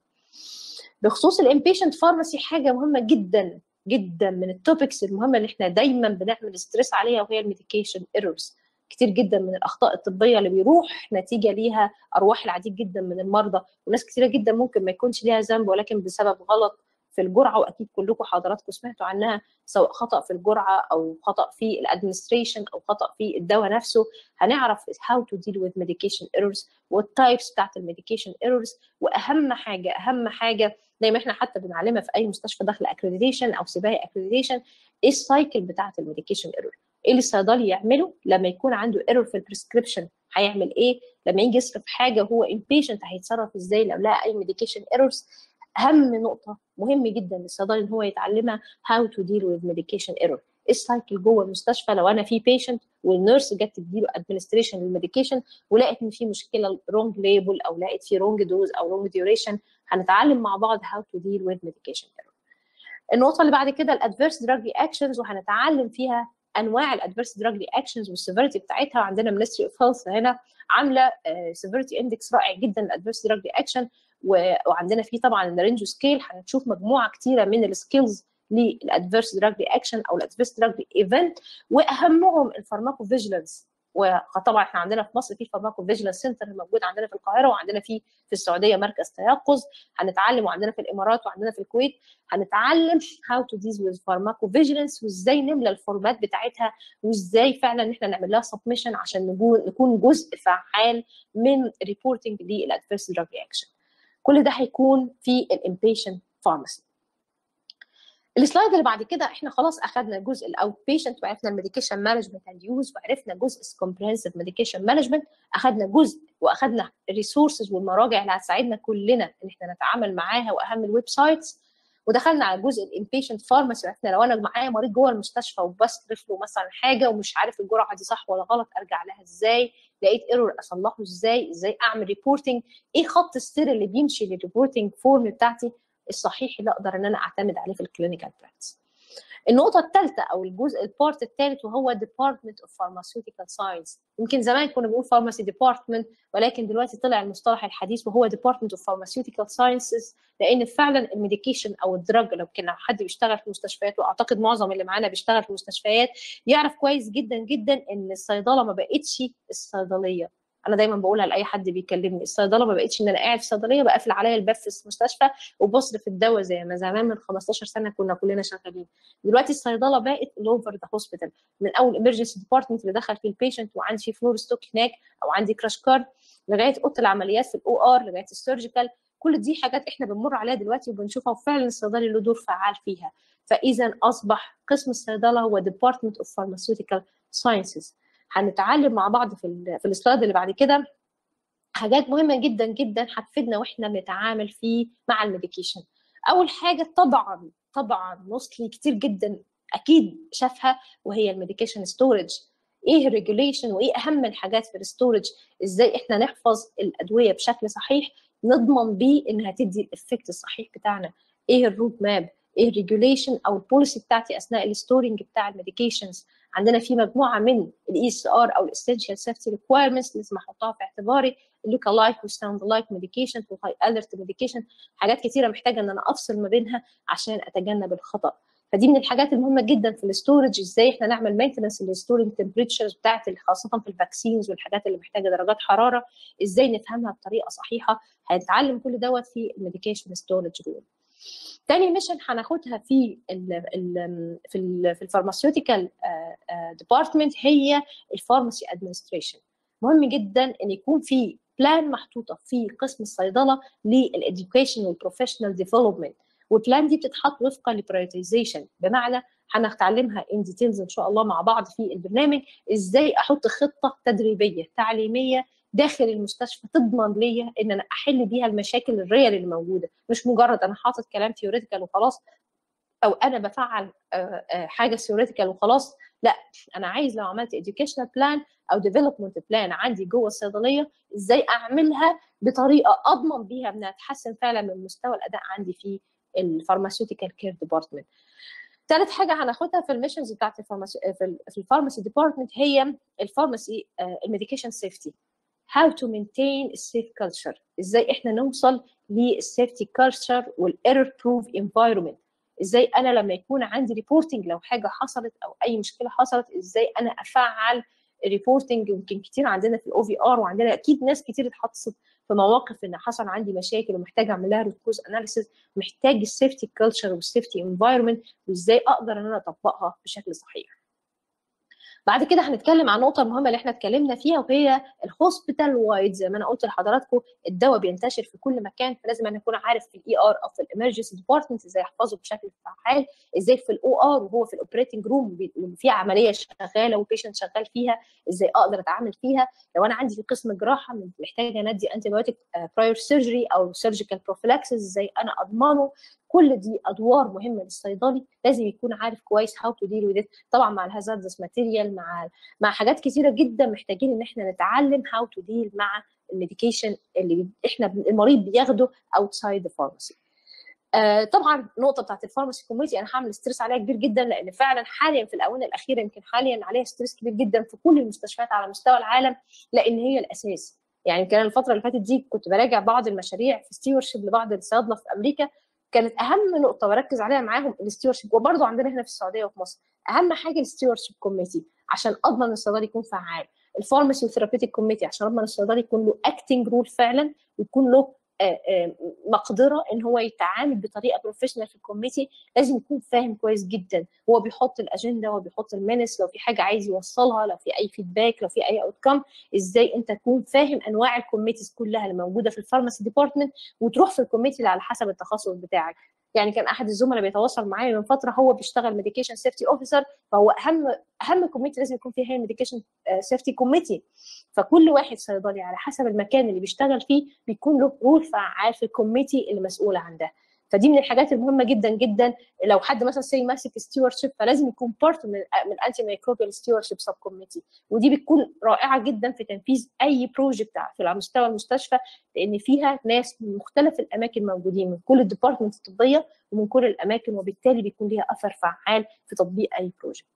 بخصوص الامبيشنت فارماسي حاجه مهمه جدا جدا من التوبكس المهمه اللي احنا دايما بنعمل ستريس عليها وهي الميديكيشن ايرورز كتير جدا من الاخطاء الطبيه اللي بيروح نتيجه ليها ارواح العديد جدا من المرضى وناس كتيره جدا ممكن ما يكونش ليها ذنب ولكن بسبب غلط في الجرعه واكيد كلكم حضراتكم سمعتوا عنها سواء خطا في الجرعه او خطا في الادمنستريشن او خطا في الدواء نفسه هنعرف how to deal with medication errors والتايبس بتاعت الميديكيشن ايرورز واهم حاجه اهم حاجه زي ما احنا حتى بنعلمها في اي مستشفى داخل اكريديشن او سباهي اكريديشن ايه السايكل بتاعت الميديكيشن ايرور ايه اللي الصيدلي يعمله لما يكون عنده ايرور في البريسكريبشن هيعمل ايه لما يجي يصرف حاجه هو امبيشنت هيتصرف ازاي لو لقى اي ميديكيشن ايرورز اهم نقطه مهم جدا للصيدلي ان هو يتعلمها هاو تو ديل وذ ميديكيشن ايرور ايه السايكل جوه المستشفى لو انا في بيشنت والنيرس جت تديله ادمنستريشن للميديكيشن ولقت ان في مشكله رونج ليبل او لقت في رونج دوز او رونج ديوريشن هنتعلم مع بعض هاو تو ديل وذ ميديكيشن ايرور النقطه اللي بعد كده الادفيرس دراج رياكشنز وهنتعلم فيها انواع الادفيرس دراج رياكشنز والسيفيريتي بتاعتها عندنا مينستري اوف هيلث هنا عامله سيفيريتي اندكس رائع جدا الادفيرس دراج رياكشن وعندنا فيه طبعا الرينج سكيل هنشوف مجموعه كتيره من السكيلز للادفيرس دراج رياكشن او الادفيرس دراج ايفنت واهمهم الفارماكو فيجيلانس وطبعا احنا عندنا في مصر في فارماكو فيجيلانس سنتر موجود عندنا في القاهره وعندنا في في السعوديه مركز تيقظ هنتعلم وعندنا في الامارات وعندنا في الكويت هنتعلم هاو تو ديز ويز فارماكو فيجيلانس وازاي نملى الفورمات بتاعتها وازاي فعلا احنا نعمل لها سبمشن عشان نكون جزء فعال من ريبورتنج للادفيرس دراج رياكشن كل ده هيكون في الامبيشنت فارماسي السلايد اللي بعد كده احنا خلاص اخذنا جزء الاوت بيشنت وعرفنا الميديكيشن مانجمنت اند يوز وعرفنا جزء كومبريهنسيف ميديكيشن مانجمنت اخذنا جزء واخذنا الريسورسز والمراجع اللي هتساعدنا كلنا ان احنا نتعامل معاها واهم الويب سايتس ودخلنا على جزء الانبيشنت فارماسي وعرفنا لو انا معايا مريض جوه المستشفى وبصرف له مثلا حاجه ومش عارف الجرعه دي صح ولا غلط ارجع لها ازاي لقيت ايرور اصلحه ازاي ازاي اعمل ريبورتنج ايه خط السير اللي بيمشي للريبورتنج فورم بتاعتي الصحيح اللي اقدر ان انا اعتمد عليه في الكلينيكال براكتس النقطة الثالثة أو الجزء البارت الثالث وهو Department of Pharmaceutical Science يمكن زمان كنا بنقول Pharmacy Department ولكن دلوقتي طلع المصطلح الحديث وهو Department of Pharmaceutical Sciences لأن فعلا الميديكيشن أو الدراج لو كان حد بيشتغل في مستشفيات وأعتقد معظم اللي معانا بيشتغل في مستشفيات يعرف كويس جدا جدا إن الصيدلة ما بقتش الصيدلية انا دايما بقولها لاي حد بيكلمني الصيدله ما بقتش ان انا قاعد في صيدليه بقفل عليا الباب في المستشفى وبصرف الدواء زي ما زمان من 15 سنه كنا كلنا شغالين دلوقتي الصيدله بقت الاوفر ذا هوسبيتال من اول امرجنسي ديبارتمنت اللي دخل فيه البيشنت وعندي فيه فلور ستوك هناك او عندي كراش كارد لغايه اوضه العمليات في الاو ار لغايه السيرجيكال كل دي حاجات احنا بنمر عليها دلوقتي وبنشوفها وفعلا الصيدلي له دور فعال فيها فاذا اصبح قسم الصيدله هو ديبارتمنت اوف فارماسيوتيكال ساينسز هنتعلم مع بعض في ال في السلايد اللي بعد كده حاجات مهمه جدا جدا هتفيدنا واحنا بنتعامل فيه مع الميديكيشن اول حاجه طبعا طبعا موستلي كتير جدا اكيد شافها وهي الميديكيشن ستورج ايه الريجوليشن وايه اهم الحاجات في الستورج ازاي احنا نحفظ الادويه بشكل صحيح نضمن بيه انها تدي الافكت الصحيح بتاعنا ايه الرود ماب ايه الريجوليشن او البوليسي بتاعتي اثناء الستورنج بتاع الميديكيشنز عندنا في مجموعه من الاي اس ار او الاسينشال سيفتي ريكوايرمنتس لازم احطها في اعتباري اللوكا لايك والساوند لايك ميديكيشن والهاي اليرت ميديكيشن حاجات كتيره محتاجه ان انا افصل ما بينها عشان اتجنب الخطا فدي من الحاجات المهمه جدا في الاستورج ازاي احنا نعمل مينتنس للستورنج تمبريتشرز بتاعت خاصه في الفاكسينز والحاجات اللي محتاجه درجات حراره ازاي نفهمها بطريقه صحيحه هنتعلم كل دوت في الميديكيشن ستورج رول تاني ميشن هناخدها في ال ال في ال في الفارماسيوتيكال ديبارتمنت هي الفارماسي ادمنستريشن مهم جدا ان يكون في بلان محطوطه في قسم الصيدله للاديوكيشن والبروفيشنال ديفلوبمنت والبلان دي بتتحط وفقا لبرايورتيزيشن بمعنى هنتعلمها ان ديتيلز ان شاء الله مع بعض في البرنامج ازاي احط خطه تدريبيه تعليميه داخل المستشفى تضمن ليا ان انا احل بيها المشاكل الريال اللي موجوده مش مجرد انا حاطط كلام ثيوريتيكال وخلاص او انا بفعل حاجه ثيوريتيكال وخلاص لا انا عايز لو عملت educational بلان او ديفلوبمنت بلان عندي جوه الصيدليه ازاي اعملها بطريقه اضمن بيها انها تحسن فعلا من مستوى الاداء عندي في الفارماسيوتيكال كير ديبارتمنت ثالث حاجه هناخدها في الميشنز بتاعت الفارماسي في الفارماسي ديبارتمنت هي الفارماسي الميديكيشن سيفتي how to maintain a safe culture ازاي احنا نوصل للسيفتي كلتشر والايرور بروف انفايرمنت ازاي انا لما يكون عندي ريبورتنج لو حاجه حصلت او اي مشكله حصلت ازاي انا افعل ريبورتنج يمكن كتير عندنا في الاو في ار وعندنا اكيد ناس كتير اتحطت في مواقف ان حصل عندي مشاكل ومحتاج اعمل لها روت اناليسيس محتاج السيفتي كلتشر والسيفتي انفايرمنت وازاي اقدر ان انا اطبقها بشكل صحيح بعد كده هنتكلم عن نقطه مهمه اللي احنا اتكلمنا فيها وهي الهوسبيتال وايد زي ما انا قلت لحضراتكم الدواء بينتشر في كل مكان فلازم انا اكون عارف في الاي ار او في الامرجنسي ديبارتمنت ازاي احفظه بشكل فعال ازاي في الاو ار وهو في الاوبريتنج روم في عمليه شغاله وبيشنت شغال فيها ازاي اقدر اتعامل فيها لو انا عندي في قسم جراحه محتاجه ندي انتي بايوتيك براير سيرجري او سيرجيكال بروفيلاكسس ازاي انا اضمنه كل دي ادوار مهمه للصيدلي لازم يكون عارف كويس هاو تو ديل وذ طبعا مع الهازاردس ماتيريال مع مع حاجات كتيره جدا محتاجين ان احنا نتعلم هاو تو ديل مع الميديكيشن اللي احنا المريض بياخده اوتسايد ذا فارماسي آه طبعا النقطه بتاعت الفارماسي كوميتي انا هعمل ستريس عليها كبير جدا لان فعلا حاليا في الاونه الاخيره يمكن حاليا عليها ستريس كبير جدا في كل المستشفيات على مستوى العالم لان هي الاساس يعني كان الفتره اللي فاتت دي كنت براجع بعض المشاريع في ستيورشيب لبعض الصيادله في امريكا كانت اهم نقطه بركز عليها معاهم الستيورشيب وبرضه عندنا هنا في السعوديه وفي مصر اهم حاجه الستيورشيب كوميتي عشان اضمن الصيدلي يكون فعال الفارماسي وثيرابيوتيك كوميتي عشان اضمن الصيدلي يكون له اكتنج رول فعلا ويكون له مقدره ان هو يتعامل بطريقه بروفيشنال في الكوميتي لازم يكون فاهم كويس جدا هو بيحط الاجنده هو بيحط المينس لو في حاجه عايز يوصلها لو في اي فيدباك لو في اي اوت كم ازاي انت تكون فاهم انواع الكوميتيز كلها اللي موجوده في الفارماسي ديبارتمنت وتروح في الكوميتي اللي على حسب التخصص بتاعك يعني كان احد الزملاء بيتواصل معايا من فتره هو بيشتغل ميديكيشن سيفتي اوفيسر فهو اهم اهم كوميتي لازم يكون فيه هي الميديكيشن سيفتي كوميتي فكل واحد صيدلي على حسب المكان اللي بيشتغل فيه بيكون له رول فعال في الكوميتي اللي مسؤول عن ده فدي من الحاجات المهمه جدا جدا لو حد مثلا سي ماسك ستيورشيب فلازم يكون بارت من من الانتي مايكروبيال ستيورشيب سب كوميتي ودي بتكون رائعه جدا في تنفيذ اي بروجكت في على مستوى المستشفى لان فيها ناس من مختلف الاماكن موجودين من كل الديبارتمنت الطبيه ومن كل الاماكن وبالتالي بيكون ليها اثر فعال في تطبيق اي بروجكت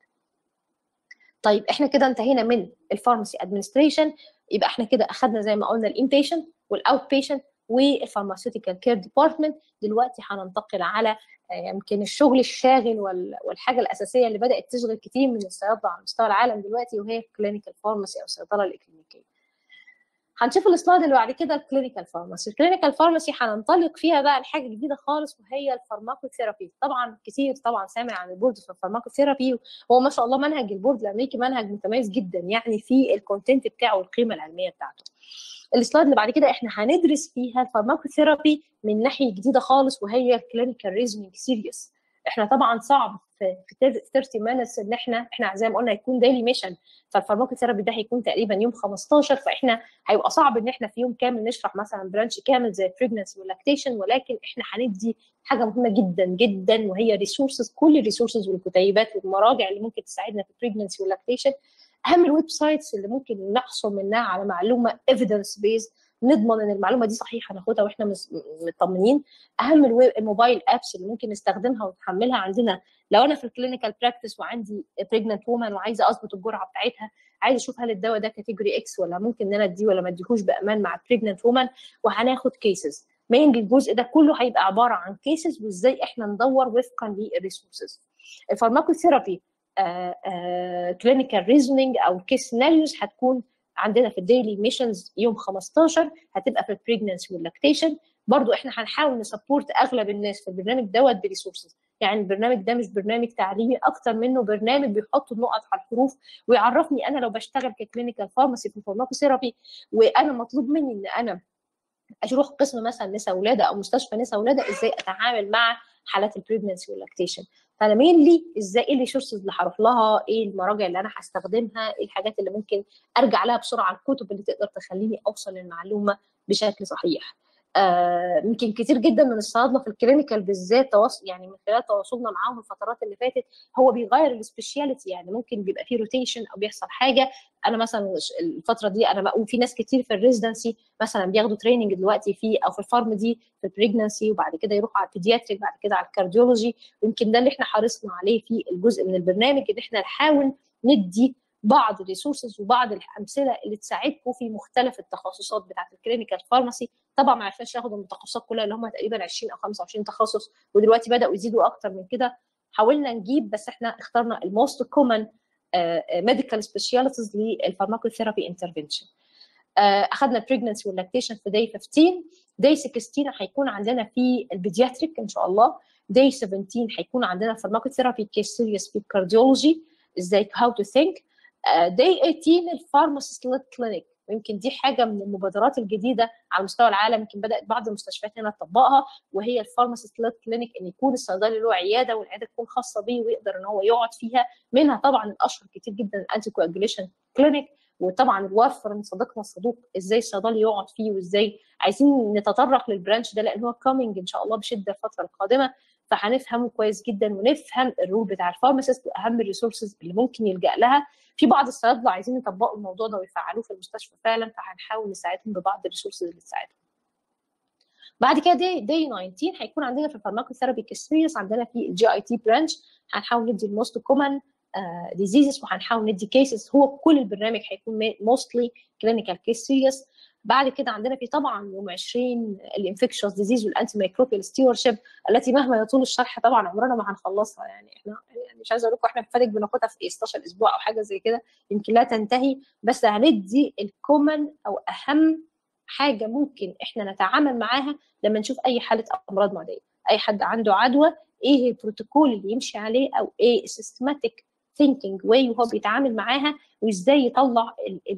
طيب احنا كده انتهينا من الفارماسي ادمنستريشن يبقى احنا كده اخذنا زي ما قلنا الانبيشنت والاوت بيشنت والفارماسيوتيكال كير ديبارتمنت دلوقتي هننتقل على يمكن الشغل الشاغل والحاجه الاساسيه اللي بدات تشغل كتير من الصيادله على مستوى العالم دلوقتي وهي الكلينيكال فارماسي او الصيدله الاكلينيكيه هنشوف السلايد اللي بعد كده الكلينيكال فارماسي الكلينيكال فارماسي هننطلق فيها بقى لحاجه جديده خالص وهي الفارماكوثيرابي طبعا كتير طبعا سامع عن البورد في الفارماكوثيرابي هو ما شاء الله منهج البورد الامريكي منهج متميز جدا يعني في الكونتنت بتاعه والقيمه العلميه بتاعته السلايد اللي بعد كده احنا هندرس فيها الفارماكوثيرابي من ناحيه جديده خالص وهي الكلينيكال ريزنينج سيريس احنا طبعا صعب في 30 مينتس ان احنا احنا زي ما قلنا هيكون دايلي ميشن فالفارماكوثيرابي ده هيكون تقريبا يوم 15 فاحنا هيبقى صعب ان احنا في يوم كامل نشرح مثلا برانش كامل زي بريجنسي واللاكتيشن ولكن احنا هندي حاجه مهمه جدا جدا وهي ريسورسز كل الريسورسز والكتيبات والمراجع اللي ممكن تساعدنا في البريجنسي واللاكتيشن اهم الويب سايتس اللي ممكن نحصل منها على معلومه ايفيدنس بيز نضمن ان المعلومه دي صحيحه ناخدها واحنا مطمنين اهم الويب الموبايل ابس اللي ممكن نستخدمها ونحملها عندنا لو انا في الكلينيكال براكتس وعندي بريجننت وومن وعايزه اظبط الجرعه بتاعتها عايزه اشوف هل الدواء ده كاتيجوري اكس ولا ممكن ان انا اديه ولا ما اديهوش بامان مع البريجننت وومن وهناخد كيسز مين الجزء ده كله هيبقى عباره عن كيسز وازاي احنا ندور وفقا للريسورسز الفارماكوثيرابي كلينيكال ريزنينج او كيس سيناريوز هتكون عندنا في الديلي ميشنز يوم 15 هتبقى في البريجننسي واللاكتيشن برضو احنا هنحاول نسبورت اغلب الناس في البرنامج دوت بريسورسز يعني البرنامج ده مش برنامج تعليمي اكتر منه برنامج بيحط النقط على الحروف ويعرفني انا لو بشتغل ككلينيكال فارماسي في الفارماكوثيرابي وانا مطلوب مني ان انا اروح قسم مثلا نساء ولاده او مستشفى نساء ولاده ازاي اتعامل مع حالات البريجننسي واللاكتيشن فانا مينلي ازاي ايه الريسورسز اللي هروح لها ايه المراجع اللي انا هستخدمها ايه الحاجات اللي ممكن ارجع لها بسرعه الكتب اللي تقدر تخليني اوصل للمعلومه بشكل صحيح يمكن آه كتير جدا من الصيادله في الكلينيكال بالذات تواصل يعني من خلال تواصلنا معاهم الفترات اللي فاتت هو بيغير السبيشاليتي يعني ممكن بيبقى فيه روتيشن او بيحصل حاجه انا مثلا الفتره دي انا بقول في ناس كتير في الريزدنسي مثلا بياخدوا تريننج دلوقتي في او في الفارم دي في البريجنسي وبعد كده يروحوا على البيدياتريك بعد كده على الكارديولوجي ويمكن ده اللي احنا حرصنا عليه في الجزء من البرنامج ان احنا نحاول ندي بعض الريسورسز وبعض الامثله اللي تساعدكم في مختلف التخصصات بتاعه الكلينيكال فارماسي طبعا ما عرفناش ناخد المتخصصات كلها اللي هم تقريبا 20 او 25 تخصص ودلوقتي بداوا يزيدوا اكتر من كده حاولنا نجيب بس احنا اخترنا الموست كومن ميديكال سبيشاليتيز للفارماكوثيرابي انترفنشن اخذنا البريجنسي واللاكتيشن في داي 15 داي 16 هيكون عندنا في البيدياتريك ان شاء الله داي 17 هيكون عندنا فارماكوثيرابي كيس سيريس في الكارديولوجي ازاي هاو تو ثينك داي 18 الفارماسيست ليد كلينيك ويمكن دي حاجه من المبادرات الجديده على مستوى العالم يمكن بدات بعض المستشفيات هنا تطبقها وهي الفارماسيست ليد كلينيك ان يكون الصيدلي له عياده والعياده تكون خاصه بيه ويقدر ان هو يقعد فيها منها طبعا الاشهر كتير جدا الانتي كواجوليشن كلينيك وطبعا الوفر من صديقنا الصدوق ازاي الصيدلي يقعد فيه وازاي عايزين نتطرق للبرانش ده لان هو كومينج ان شاء الله بشده الفتره القادمه فهنفهمه كويس جدا ونفهم الرول بتاع الفارماسيست واهم الريسورسز اللي ممكن يلجا لها في بعض الصيادله عايزين يطبقوا الموضوع ده ويفعلوه في المستشفى فعلا فهنحاول نساعدهم ببعض الريسورسز اللي تساعدهم بعد كده دي دي 19 هيكون عندنا في الفارماكوثيرابي كسيريس عندنا في الجي اي تي برانش هنحاول ندي الموست كومن ديزيزز وهنحاول ندي كيسز هو كل البرنامج هيكون موستلي كلينيكال كيس سيريس بعد كده عندنا في طبعا يوم 20 الانفكشوس ديزيز والانتي مايكروبيال ستيورشيب التي مهما يطول الشرح طبعا عمرنا ما هنخلصها يعني احنا يعني مش عايزه اقول لكم احنا في فادك بناخدها في 16 اسبوع او حاجه زي كده يمكن لا تنتهي بس هندي الكومن او اهم حاجه ممكن احنا نتعامل معاها لما نشوف اي حاله امراض معديه اي حد عنده عدوى ايه البروتوكول اللي يمشي عليه او ايه السيستماتيك ثينكينج واي وهو بيتعامل معاها وازاي يطلع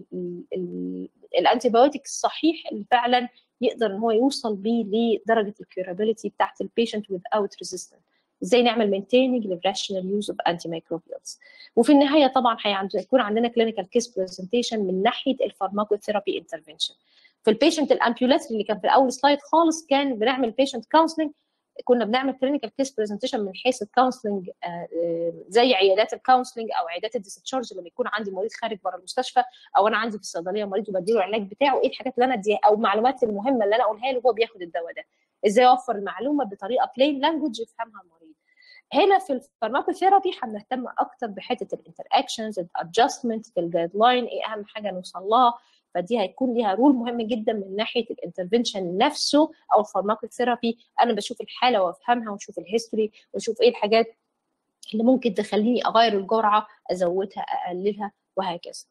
الانتي بايوتيك الصحيح اللي فعلا يقدر ان هو يوصل بيه لدرجه الكيورابيلتي بتاعت البيشنت without resistance ازاي نعمل مينتيننج للراشنال يوز اوف انتي مايكروبيالز وفي النهايه طبعا هيكون عندنا كلينيكال كيس برزنتيشن من ناحيه الفارماكوثيرابي انترفنشن في البيشنت الامبيولاتري اللي كان في الاول سلايد خالص كان بنعمل بيشنت كونسلنج كنا بنعمل كلينيكال كيس برزنتيشن من حيث الكونسلنج زي عيادات الكونسلنج او عيادات الديسشارج لما يكون عندي مريض خارج بره المستشفى او انا عندي في الصيدليه مريض وبديله العلاج بتاعه ايه الحاجات اللي انا اديها او المعلومات المهمه اللي انا اقولها له وهو بياخد الدواء ده ازاي اوفر المعلومه بطريقه بلين لانجوج يفهمها المريض هنا في الفارماكوثيرابي هنهتم اكتر بحته الانتر اكشنز الادجستمنت الجايد لاين ايه اهم حاجه نوصل لها فدي هيكون ليها رول مهم جدا من ناحيه الانترفنشن نفسه او الفارماكوثيرابي انا بشوف الحاله وافهمها واشوف الهيستوري واشوف ايه الحاجات اللي ممكن تخليني اغير الجرعه ازودها اقللها وهكذا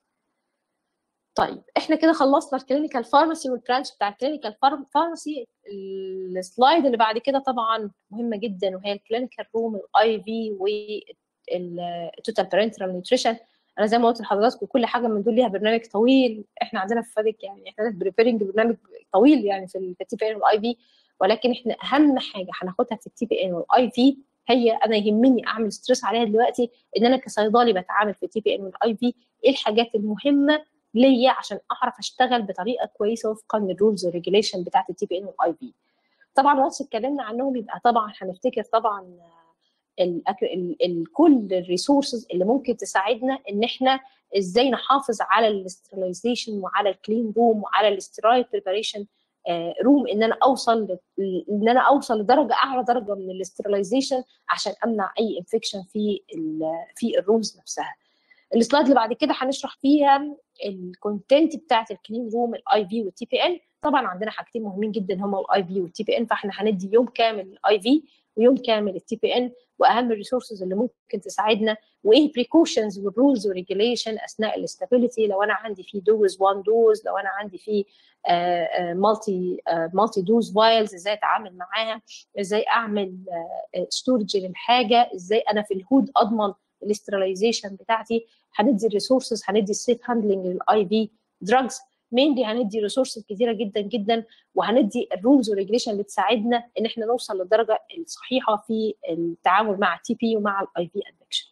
طيب احنا كده خلصنا الكلينيكال فارماسي والبرانش بتاع الكلينيكال فارماسي السلايد اللي بعد كده طبعا مهمه جدا وهي الكلينيكال روم الاي في والتوتال بارنترال نيوتريشن انا زي ما قلت لحضراتكم كل حاجه من دول ليها برنامج طويل احنا عندنا في فادك يعني احنا بريبيرنج برنامج طويل يعني في التي بي ان والاي في ولكن احنا اهم حاجه هناخدها في التي بي ان والاي في هي انا يهمني اعمل ستريس عليها دلوقتي ان انا كصيدلي بتعامل في التي بي ان والاي في ايه الحاجات المهمه ليا عشان اعرف اشتغل بطريقه كويسه وفقا للرولز والريجوليشن بتاعت التي بي ان والاي في طبعا وانس اتكلمنا عنهم يبقى طبعا هنفتكر طبعا ال ال ال كل الريسورسز اللي ممكن تساعدنا ان احنا ازاي نحافظ على الاسترلايزيشن وعلى الكلين روم وعلى الاسترايل بريباريشن روم ان انا اوصل ان انا اوصل لدرجه اعلى درجه من الاسترلايزيشن عشان امنع اي انفكشن في ال في الرومز نفسها السلايد اللي بعد كده هنشرح فيها الكونتنت بتاعت الكلين روم الاي في والتي بي ان طبعا عندنا حاجتين مهمين جدا هما الاي في والتي بي ان فاحنا هندي يوم كامل الاي في ويوم كامل التي بي ان واهم الريسورسز اللي ممكن تساعدنا وايه بريكوشنز والرولز وريجوليشن اثناء الاستابيليتي لو انا عندي في دوز 1 دوز لو انا عندي في مالتي مالتي دوز فايلز ازاي اتعامل معاها ازاي اعمل ستورج للحاجه ازاي انا في الهود اضمن الاسترلايزيشن بتاعتي هندي الريسورسز هندي السيف هاندلنج للاي في دراجز مينلي هندي ريسورسز كتيره جدا جدا وهندي الرولز والريجليشن اللي تساعدنا ان احنا نوصل للدرجه الصحيحه في التعامل مع التي بي ومع الاي في ادكشن.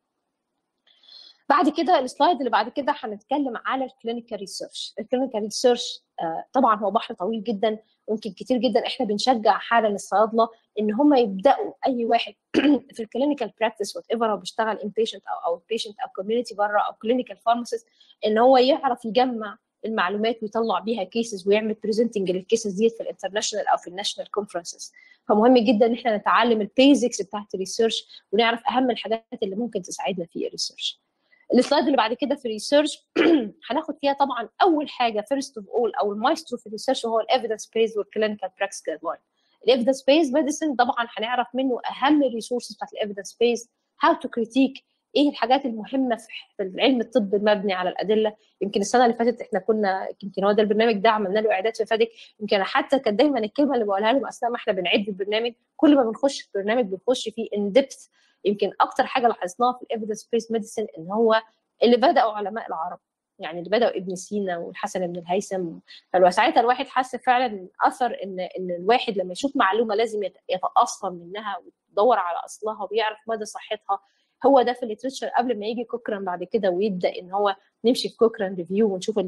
بعد كده السلايد اللي بعد كده هنتكلم على الكلينيكال ريسيرش، الكلينيكال ريسيرش طبعا هو بحر طويل جدا ممكن كتير جدا احنا بنشجع حالا الصيادله ان هم يبداوا اي واحد في الكلينيكال براكتس وات ايفر هو بيشتغل ان بيشنت او او بيشنت او كوميونتي بره او كلينيكال فارماسيست ان هو يعرف يجمع المعلومات ويطلع بيها كيسز ويعمل بريزنتنج للكيسز ديت في الانترناشونال او في الناشونال كونفرنسز فمهم جدا ان احنا نتعلم البيزكس بتاعت الريسيرش ونعرف اهم الحاجات اللي ممكن تساعدنا في الريسيرش السلايد اللي بعد كده في الريسيرش هناخد فيها طبعا اول حاجه فيرست اوف اول او المايسترو في الريسيرش هو الايفيدنس بيز والكلينيكال براكتس جايد لاين الايفيدنس بيز ميديسن طبعا هنعرف منه اهم الريسورسز بتاعت الايفيدنس بيز هاو تو كريتيك ايه الحاجات المهمه في العلم الطب المبني على الادله يمكن السنه اللي فاتت احنا كنا يمكن هو ده البرنامج ده عملنا له اعداد في فادك يمكن حتى كانت دايما الكلمه اللي بقولها لهم اثناء ما احنا بنعد البرنامج كل ما بنخش في البرنامج بنخش فيه ان ديبث يمكن اكتر حاجه لاحظناها في الايفيدنس بيس ميديسن ان هو اللي بداوا علماء العرب يعني اللي بداوا ابن سينا والحسن بن الهيثم فساعتها الواحد حس فعلا اثر ان ان الواحد لما يشوف معلومه لازم يتاصل منها ويدور على اصلها ويعرف مدى صحتها هو ده في الليترشر قبل ما يجي كوكران بعد كده ويبدا ان هو نمشي في كوكران ريفيو ونشوف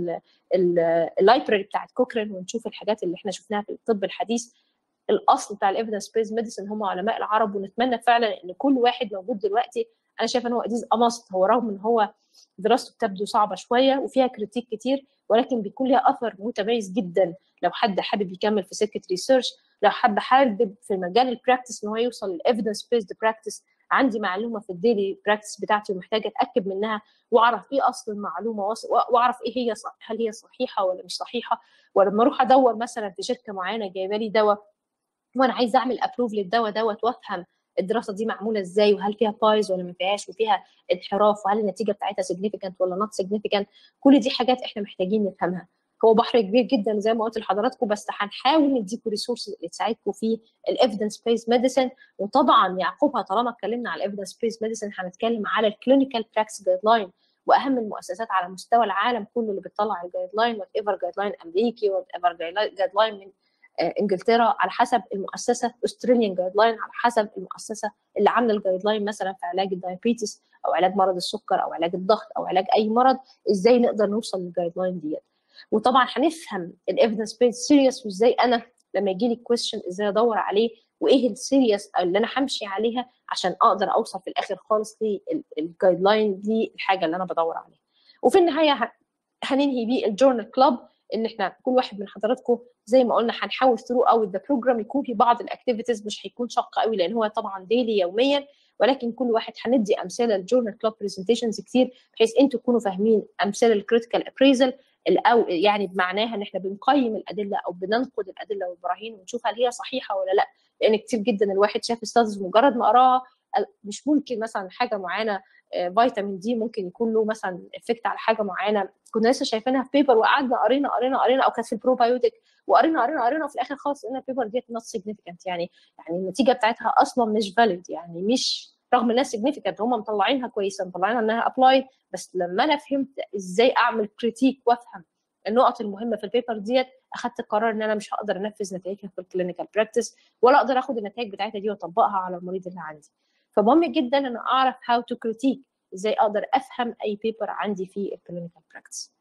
اللايبراري بتاعت كوكران ونشوف الحاجات اللي احنا شفناها في الطب الحديث الاصل بتاع الايفيدنس بيز ميديسن هم علماء العرب ونتمنى فعلا ان كل واحد موجود دلوقتي انا شايفه ان هو اديز اماست هو رغم ان هو دراسته بتبدو صعبه شويه وفيها كريتيك كتير ولكن بيكون ليها اثر متميز جدا لو حد حابب يكمل في سكه ريسيرش لو حد حابب في مجال البراكتس ان هو يوصل للايفيدنس بيزد براكتس عندي معلومه في الديلي براكتس بتاعتي ومحتاجه اتاكد منها واعرف ايه اصل المعلومه واعرف ايه هي صح هل هي صحيحه ولا مش صحيحه ولما اروح ادور مثلا في شركه معينه جايبه لي دواء وانا عايزه اعمل ابروف للدواء دوت وافهم الدراسه دي معموله ازاي وهل فيها بايز ولا ما فيهاش وفيها انحراف وهل النتيجه بتاعتها سيجنيفيكانت ولا نوت سيجنيفيكانت كل دي حاجات احنا محتاجين نفهمها هو بحر كبير جدا زي ما قلت لحضراتكم بس هنحاول نديكم ريسورسز اللي تساعدكم في الايفيدنس بيس ميديسن وطبعا يعقوبها طالما اتكلمنا على الايفيدنس بيس ميديسن هنتكلم على الكلينيكال براكتس جايد لاين واهم المؤسسات على مستوى العالم كله اللي بتطلع الجايد لاين وات ايفر جايد لاين امريكي وات ايفر جايد لاين من انجلترا على حسب المؤسسه استراليان جايد لاين على حسب المؤسسه اللي عامله الجايد لاين مثلا في علاج الدايابيتس او علاج مرض السكر او علاج الضغط او علاج اي مرض ازاي نقدر نوصل للجايد لاين ديت وطبعا هنفهم الايفيدنس بيز سيريس وازاي انا لما يجي لي كويستشن ازاي ادور عليه وايه السيريس اللي انا همشي عليها عشان اقدر اوصل في الاخر خالص للجايد لاين دي الحاجه اللي انا بدور عليها وفي النهايه هننهي بيه الجورنال كلاب ان احنا كل واحد من حضراتكم زي ما قلنا هنحاول ثرو اوت ذا بروجرام يكون في بعض الاكتيفيتيز مش هيكون شق قوي لان هو طبعا ديلي يوميا ولكن كل واحد هندي امثله الجورنال كلاب برزنتيشنز كتير بحيث انتوا تكونوا فاهمين امثله الكريتيكال ابريزل او يعني بمعناها ان احنا بنقيم الادله او بننقد الادله والبراهين ونشوف هل هي صحيحه ولا لا لان كتير جدا الواحد شاف ستادز مجرد ما قراها مش ممكن مثلا حاجه معينه فيتامين دي ممكن يكون له مثلا افكت على حاجه معينه كنا لسه شايفينها في بيبر وقعدنا قرينا قرينا قرينا او كانت في البروبايوتيك وقرينا قرينا قرينا وفي الاخر خالص لقينا البيبر ديت نوت سيجنيفيكانت يعني يعني النتيجه بتاعتها اصلا مش فاليد يعني مش رغم انها سيجنيفيكانت هم مطلعينها كويسه مطلعينها انها ابلاي بس لما انا فهمت ازاي اعمل كريتيك وافهم النقط المهمه في البيبر ديت اخدت القرار ان انا مش هقدر انفذ نتائجها في الكلينيكال براكتس ولا اقدر اخد النتائج بتاعتها دي واطبقها على المريض اللي عندي فمهم جدا ان اعرف هاو تو كريتيك ازاي اقدر افهم اي بيبر عندي في الكلينيكال براكتس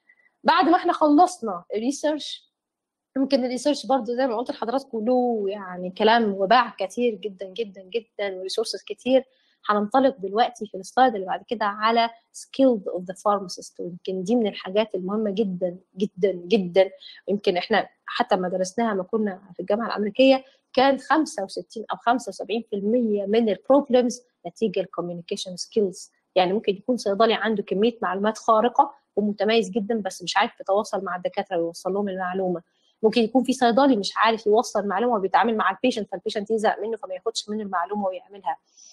بعد ما احنا خلصنا الريسيرش يمكن الريسيرش برضه زي ما قلت لحضراتكم له يعني كلام وباع كتير جدا جدا جدا وريسورسز كتير هننطلق دلوقتي في السلايد اللي بعد كده على skilled of the pharmacist ويمكن دي من الحاجات المهمة جدا جدا جدا ويمكن احنا حتى ما درسناها ما كنا في الجامعة الأمريكية كان 65 أو 75% من البروبلمز نتيجة الكوميونيكيشن سكيلز يعني ممكن يكون صيدلي عنده كمية معلومات خارقة ومتميز جدا بس مش عارف يتواصل مع الدكاترة ويوصل لهم المعلومة ممكن يكون في صيدلي مش عارف يوصل معلومه وبيتعامل مع البيشنت فالبيشنت يزهق منه فما ياخدش منه المعلومه ويعملها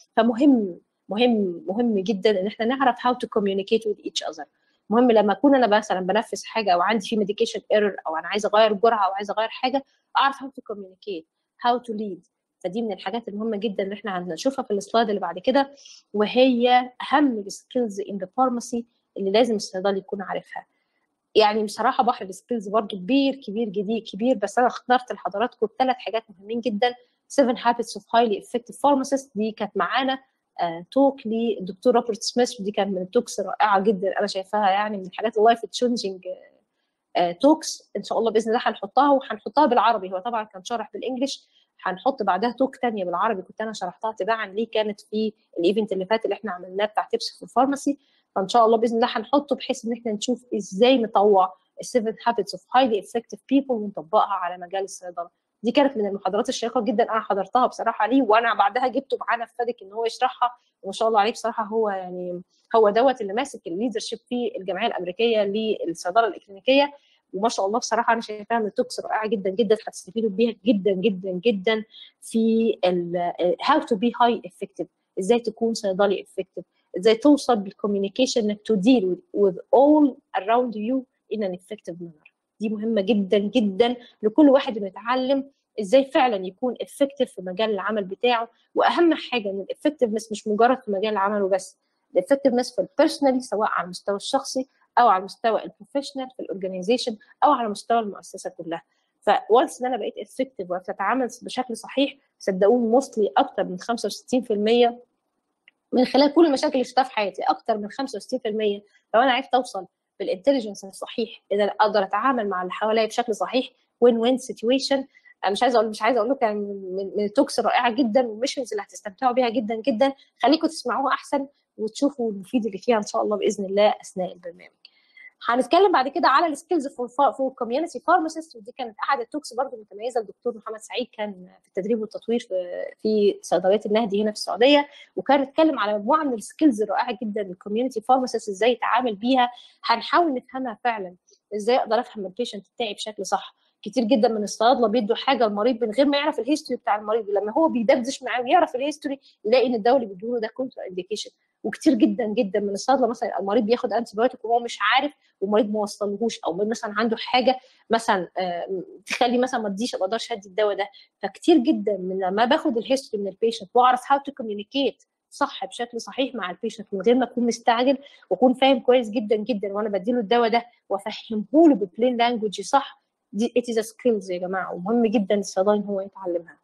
فمهم مهم مهم جدا ان احنا نعرف how to communicate with each other مهم لما اكون انا مثلا بنفذ حاجه او عندي في ميديكيشن ايرور او انا عايزه اغير جرعه او عايزه اغير حاجه اعرف how to communicate how to lead فدي من الحاجات المهمه جدا اللي احنا هنشوفها في السلايد اللي بعد كده وهي اهم السكيلز ان ذا فارماسي اللي لازم الصيدلي يكون عارفها يعني بصراحه بحر السكيلز برضو كبير كبير جديد كبير بس انا اخترت لحضراتكم ثلاث حاجات مهمين جدا 7 habits of highly effective pharmacists دي كانت معانا توك للدكتور روبرت سميث ودي كانت من التوكس رائعه جدا انا شايفاها يعني من الحاجات اللايف تشينجينج توكس ان شاء الله باذن الله هنحطها وهنحطها بالعربي هو طبعا كان شرح بالانجلش هنحط بعدها توك تانية بالعربي كنت انا شرحتها تباعا ليه كانت في الايفنت اللي فات اللي احنا عملناه بتاع تيبس في الفارماسي فان شاء الله باذن الله هنحطه بحيث ان احنا نشوف ازاي نطوع السيفن هابتس اوف هايلي افكتيف بيبل ونطبقها على مجال الصيدله دي كانت من المحاضرات الشيقه جدا انا حضرتها بصراحه ليه وانا بعدها جبته معانا في فادك ان هو يشرحها وما شاء الله عليه بصراحه هو يعني هو دوت اللي ماسك الليدرشيب في الجمعيه الامريكيه للصيدله الاكلينيكيه وما شاء الله بصراحه انا شايفاها من التوكس رائعه جدا جدا هتستفيدوا بيها جدا جدا جدا في هاو تو بي هاي افكتيف ازاي تكون صيدلي افكتيف ازاي توصل بالكوميونيكيشن انك تو ديل with all around you in an effective manner دي مهمه جدا جدا لكل واحد انه يتعلم ازاي فعلا يكون افكتيف في مجال العمل بتاعه واهم حاجه ان الافكتفنس مش مجرد في مجال العمل وبس الافكتفنس في البيرسونالي سواء على المستوى الشخصي او على المستوى البروفيشنال في الاورجنايزيشن او على مستوى المؤسسه كلها فوانس ان انا بقيت افكتيف وبتتعامل بشكل صحيح صدقوني موستلي اكتر من 65% من خلال كل المشاكل اللي شفتها في حياتي اكتر من 65% لو انا عرفت اوصل بالانتليجنس الصحيح اذا اقدر اتعامل مع اللي حواليا بشكل صحيح وين وين سيتويشن انا مش عايزه اقول مش عايزه اقول لكم يعني من, من التوكس الرائعه جدا والميشنز اللي هتستمتعوا بيها جدا جدا خليكم تسمعوها احسن وتشوفوا المفيد اللي فيها ان شاء الله باذن الله اثناء البرنامج. هنتكلم بعد كده على السكيلز فور فور كوميونتي فارماسيست ودي كانت احد التوكس برضو متميزه الدكتور محمد سعيد كان في التدريب والتطوير في في صيدليات النهدي هنا في السعوديه وكان اتكلم على مجموعه من السكيلز الرائعه جدا الكوميونتي فارماسيست ازاي يتعامل بيها هنحاول نفهمها فعلا ازاي اقدر افهم البيشنت بتاعي بشكل صح كتير جدا من الصيادله بيدوا حاجه للمريض من غير ما يعرف الهيستوري بتاع المريض لما هو بيدردش معاه ويعرف الهيستوري يلاقي ان الدواء اللي بيدوله ده كونتر انديكيشن وكتير جدا جدا من الصيادله مثلا المريض بياخد انتي بايوتيك وهو مش عارف والمريض ما وصلهوش او مثلا عنده حاجه مثلا تخلي مثلا ما اديش ما اقدرش ادي الدواء ده فكتير جدا من لما باخد الهيستوري من البيشنت واعرف هاو تو كوميونيكيت صح بشكل صحيح مع البيشنت من غير ما اكون مستعجل واكون فاهم كويس جدا جدا وانا بديله الدواء ده وافهمه له ببلين لانجوج صح دي it is a skills يا جماعه ومهم جدا الصيدلي هو يتعلمها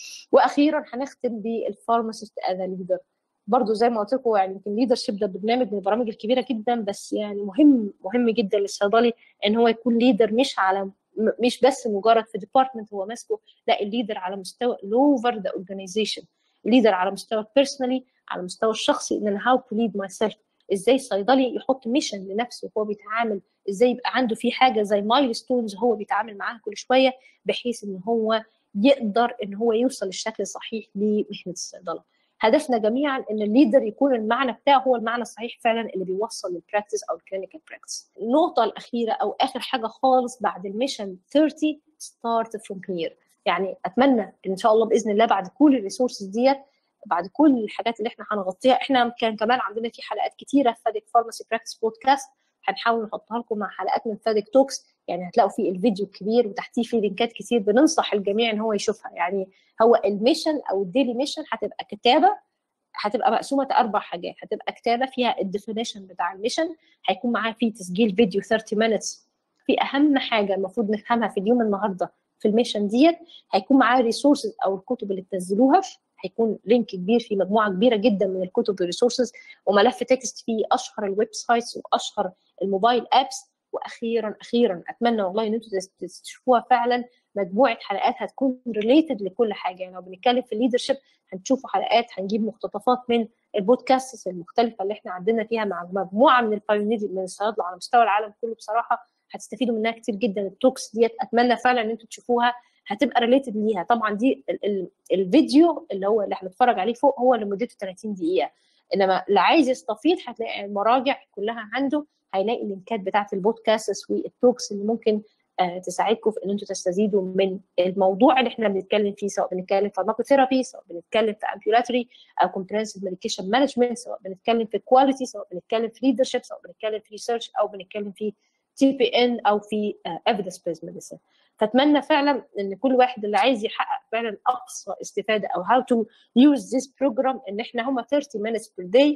واخيرا هنختم بالفارماسيست از ليدر برضه زي ما قلت لكم يعني يمكن ليدر شيب ده برنامج من البرامج الكبيره جدا بس يعني مهم مهم جدا للصيدلي ان هو يكون ليدر مش على مش بس مجرد في ديبارتمنت هو ماسكه لا الليدر على مستوى اوفر ذا اورجانيزيشن الليدر على مستوى بيرسونالي على المستوى الشخصي ان انا هاو تو ليد ماي سيلف ازاي الصيدلي يحط ميشن لنفسه وهو بيتعامل ازاي يبقى عنده في حاجه زي مايل ستونز هو بيتعامل معاها كل شويه بحيث ان هو يقدر ان هو يوصل للشكل الصحيح لمهنه الصيدله هدفنا جميعا ان الليدر يكون المعنى بتاعه هو المعنى الصحيح فعلا اللي بيوصل للبراكتس او الكلينيكال براكتس النقطه الاخيره او اخر حاجه خالص بعد الميشن 30 ستارت فروم هير يعني اتمنى ان شاء الله باذن الله بعد كل الريسورسز ديت بعد كل الحاجات اللي احنا هنغطيها احنا كان كمان عندنا في حلقات كتيره في فادك فارماسي براكتس بودكاست هنحاول نحطها لكم مع حلقات من فادك توكس يعني هتلاقوا فيه الفيديو الكبير وتحتيه فيه لينكات كتير بننصح الجميع ان هو يشوفها يعني هو الميشن او الديلي ميشن هتبقى كتابه هتبقى مقسومه اربع حاجات هتبقى كتابه فيها الديفينيشن بتاع الميشن هيكون معاه فيه تسجيل فيديو 30 minutes في اهم حاجه المفروض نفهمها في اليوم النهارده في الميشن ديت هيكون معاه ريسورسز او الكتب اللي تنزلوها هيكون لينك كبير في مجموعه كبيره جدا من الكتب والريسورسز وملف تكست فيه اشهر الويب سايتس واشهر الموبايل ابس واخيرا اخيرا اتمنى والله ان انتم تشوفوها فعلا مجموعه حلقات هتكون ريليتد لكل حاجه يعني لو بنتكلم في الليدرشيب هنشوفوا حلقات هنجيب مقتطفات من البودكاست المختلفه اللي احنا عندنا فيها مع مجموعه من البايونير من الصيادله على مستوى العالم كله بصراحه هتستفيدوا منها كتير جدا التوكس ديت اتمنى فعلا ان انتم تشوفوها هتبقى ريليتد ليها طبعا دي ال ال الفيديو اللي هو اللي هنتفرج عليه فوق هو اللي مدته 30 دقيقه انما اللي عايز يستفيد هتلاقي المراجع كلها عنده هيلاقي اللينكات بتاعه البودكاست والتوكس اللي ممكن آه تساعدكم في ان انتم تستزيدوا من الموضوع اللي احنا بنتكلم فيه سواء بنتكلم في فارماكوثيرابي سواء بنتكلم في امبيولاتري او كومبريهنسيف ميديكيشن مانجمنت سواء بنتكلم في كواليتي سواء بنتكلم في ليدرشيب سواء بنتكلم في ريسيرش او بنتكلم في تي بي ان او في ايفيدنس بيز ميديسن فاتمنى فعلا ان كل واحد اللي عايز يحقق فعلا اقصى استفاده او هاو تو يوز ذيس بروجرام ان احنا هم 30 minutes per day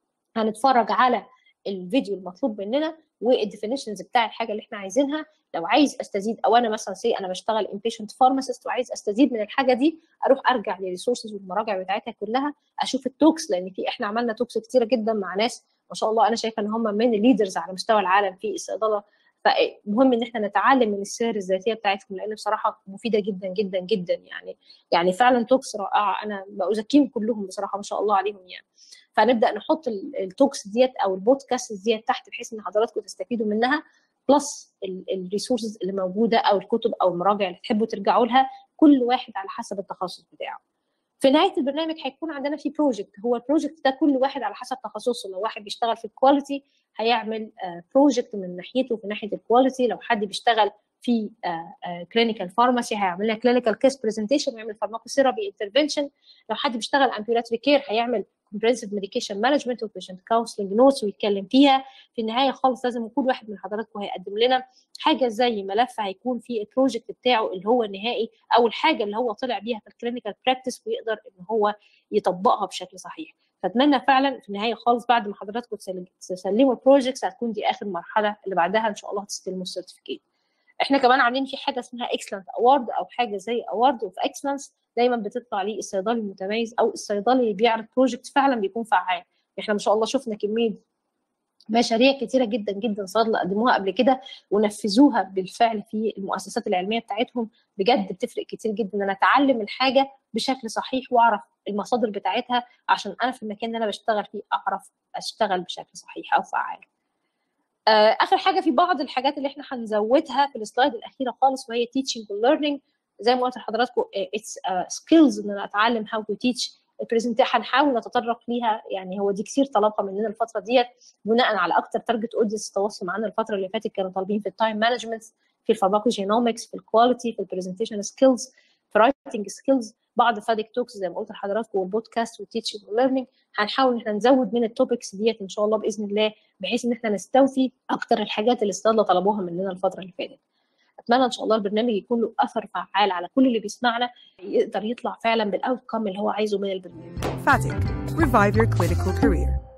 هنتفرج على الفيديو المطلوب مننا والديفينيشنز بتاع الحاجه اللي احنا عايزينها لو عايز استزيد او انا مثلا سي انا بشتغل امبيشنت فارماسيست وعايز استزيد من الحاجه دي اروح ارجع للريسورسز والمراجع بتاعتها كلها اشوف التوكس لان في احنا عملنا توكس كتيره جدا مع ناس ما شاء الله انا شايفه ان هم من الليدرز على مستوى العالم في الصيدله فمهم ان احنا نتعلم من السير الذاتيه بتاعتكم لان بصراحه مفيده جدا جدا جدا يعني يعني فعلا توكس رائعه انا بزكيهم كلهم بصراحه ما شاء الله عليهم يعني فنبدا نحط التوكس ديت او البودكاست ديت تحت بحيث ان حضراتكم تستفيدوا منها بلس الريسورسز اللي موجوده او الكتب او المراجع اللي تحبوا ترجعوا لها كل واحد على حسب التخصص بتاعه في نهايه البرنامج هيكون عندنا في بروجكت هو البروجكت ده كل واحد على حسب تخصصه لو واحد بيشتغل في الكواليتي هيعمل بروجكت من ناحيته في ناحيه الكواليتي لو حد بيشتغل في كلينيكال فارماسي هيعمل لنا كلينيكال كيس برزنتيشن ويعمل فارماكوثيرابي انترفنشن لو حد بيشتغل امبيولاتري كير هيعمل comprehensive medication management وبيشنت كونسلنج نوتس ويتكلم فيها في النهايه خالص لازم كل واحد من حضراتكم هيقدم لنا حاجه زي ملف هيكون فيه البروجكت بتاعه اللي هو النهائي او الحاجه اللي هو طلع بيها في الكلينيكال براكتس ويقدر ان هو يطبقها بشكل صحيح فاتمنى فعلا في النهايه خالص بعد ما حضراتكم تسلموا البروجكتس هتكون دي اخر مرحله اللي بعدها ان شاء الله هتستلموا السيرتيفيكيت احنا كمان عاملين في حاجه اسمها اكسلنت اوورد او حاجه زي اوورد اوف اكسلنس دايما بتطلع ليه الصيدلي المتميز او الصيدلي اللي بيعرض بروجكت فعلا بيكون فعال احنا ما شاء الله شفنا كميه مشاريع كتيره جدا جدا صيدله قدموها قبل كده ونفذوها بالفعل في المؤسسات العلميه بتاعتهم بجد بتفرق كتير جدا ان انا اتعلم الحاجه بشكل صحيح واعرف المصادر بتاعتها عشان انا في المكان اللي انا بشتغل فيه اعرف اشتغل بشكل صحيح او فعال اخر حاجه في بعض الحاجات اللي احنا هنزودها في السلايد الاخيره خالص وهي teaching and learning زي ما قلت لحضراتكم اتس سكيلز ان انا اتعلم هاو تو تيتش البرزنتيشن هنحاول نتطرق ليها يعني هو دي كتير طلبها مننا الفتره ديت بناء على اكتر تارجت اودينس تواصل معانا الفتره اللي فاتت كانوا طالبين في التايم مانجمنت في الفارماكوجينومكس في الكواليتي في البرزنتيشن سكيلز في رايتنج سكيلز بعض فادك توكس زي ما قلت لحضراتكم والبودكاست والتيتشنج وليرنينج هنحاول ان احنا نزود من التوبكس ديت ان شاء الله باذن الله بحيث ان احنا نستوفي اكتر الحاجات اللي الصيادله طلبوها مننا الفتره اللي فاتت اتمنى ان شاء الله البرنامج يكون له اثر فعال على كل اللي بيسمعنا يقدر يطلع فعلا بالاوت كم اللي هو عايزه من البرنامج FATIC Revive Your Clinical Career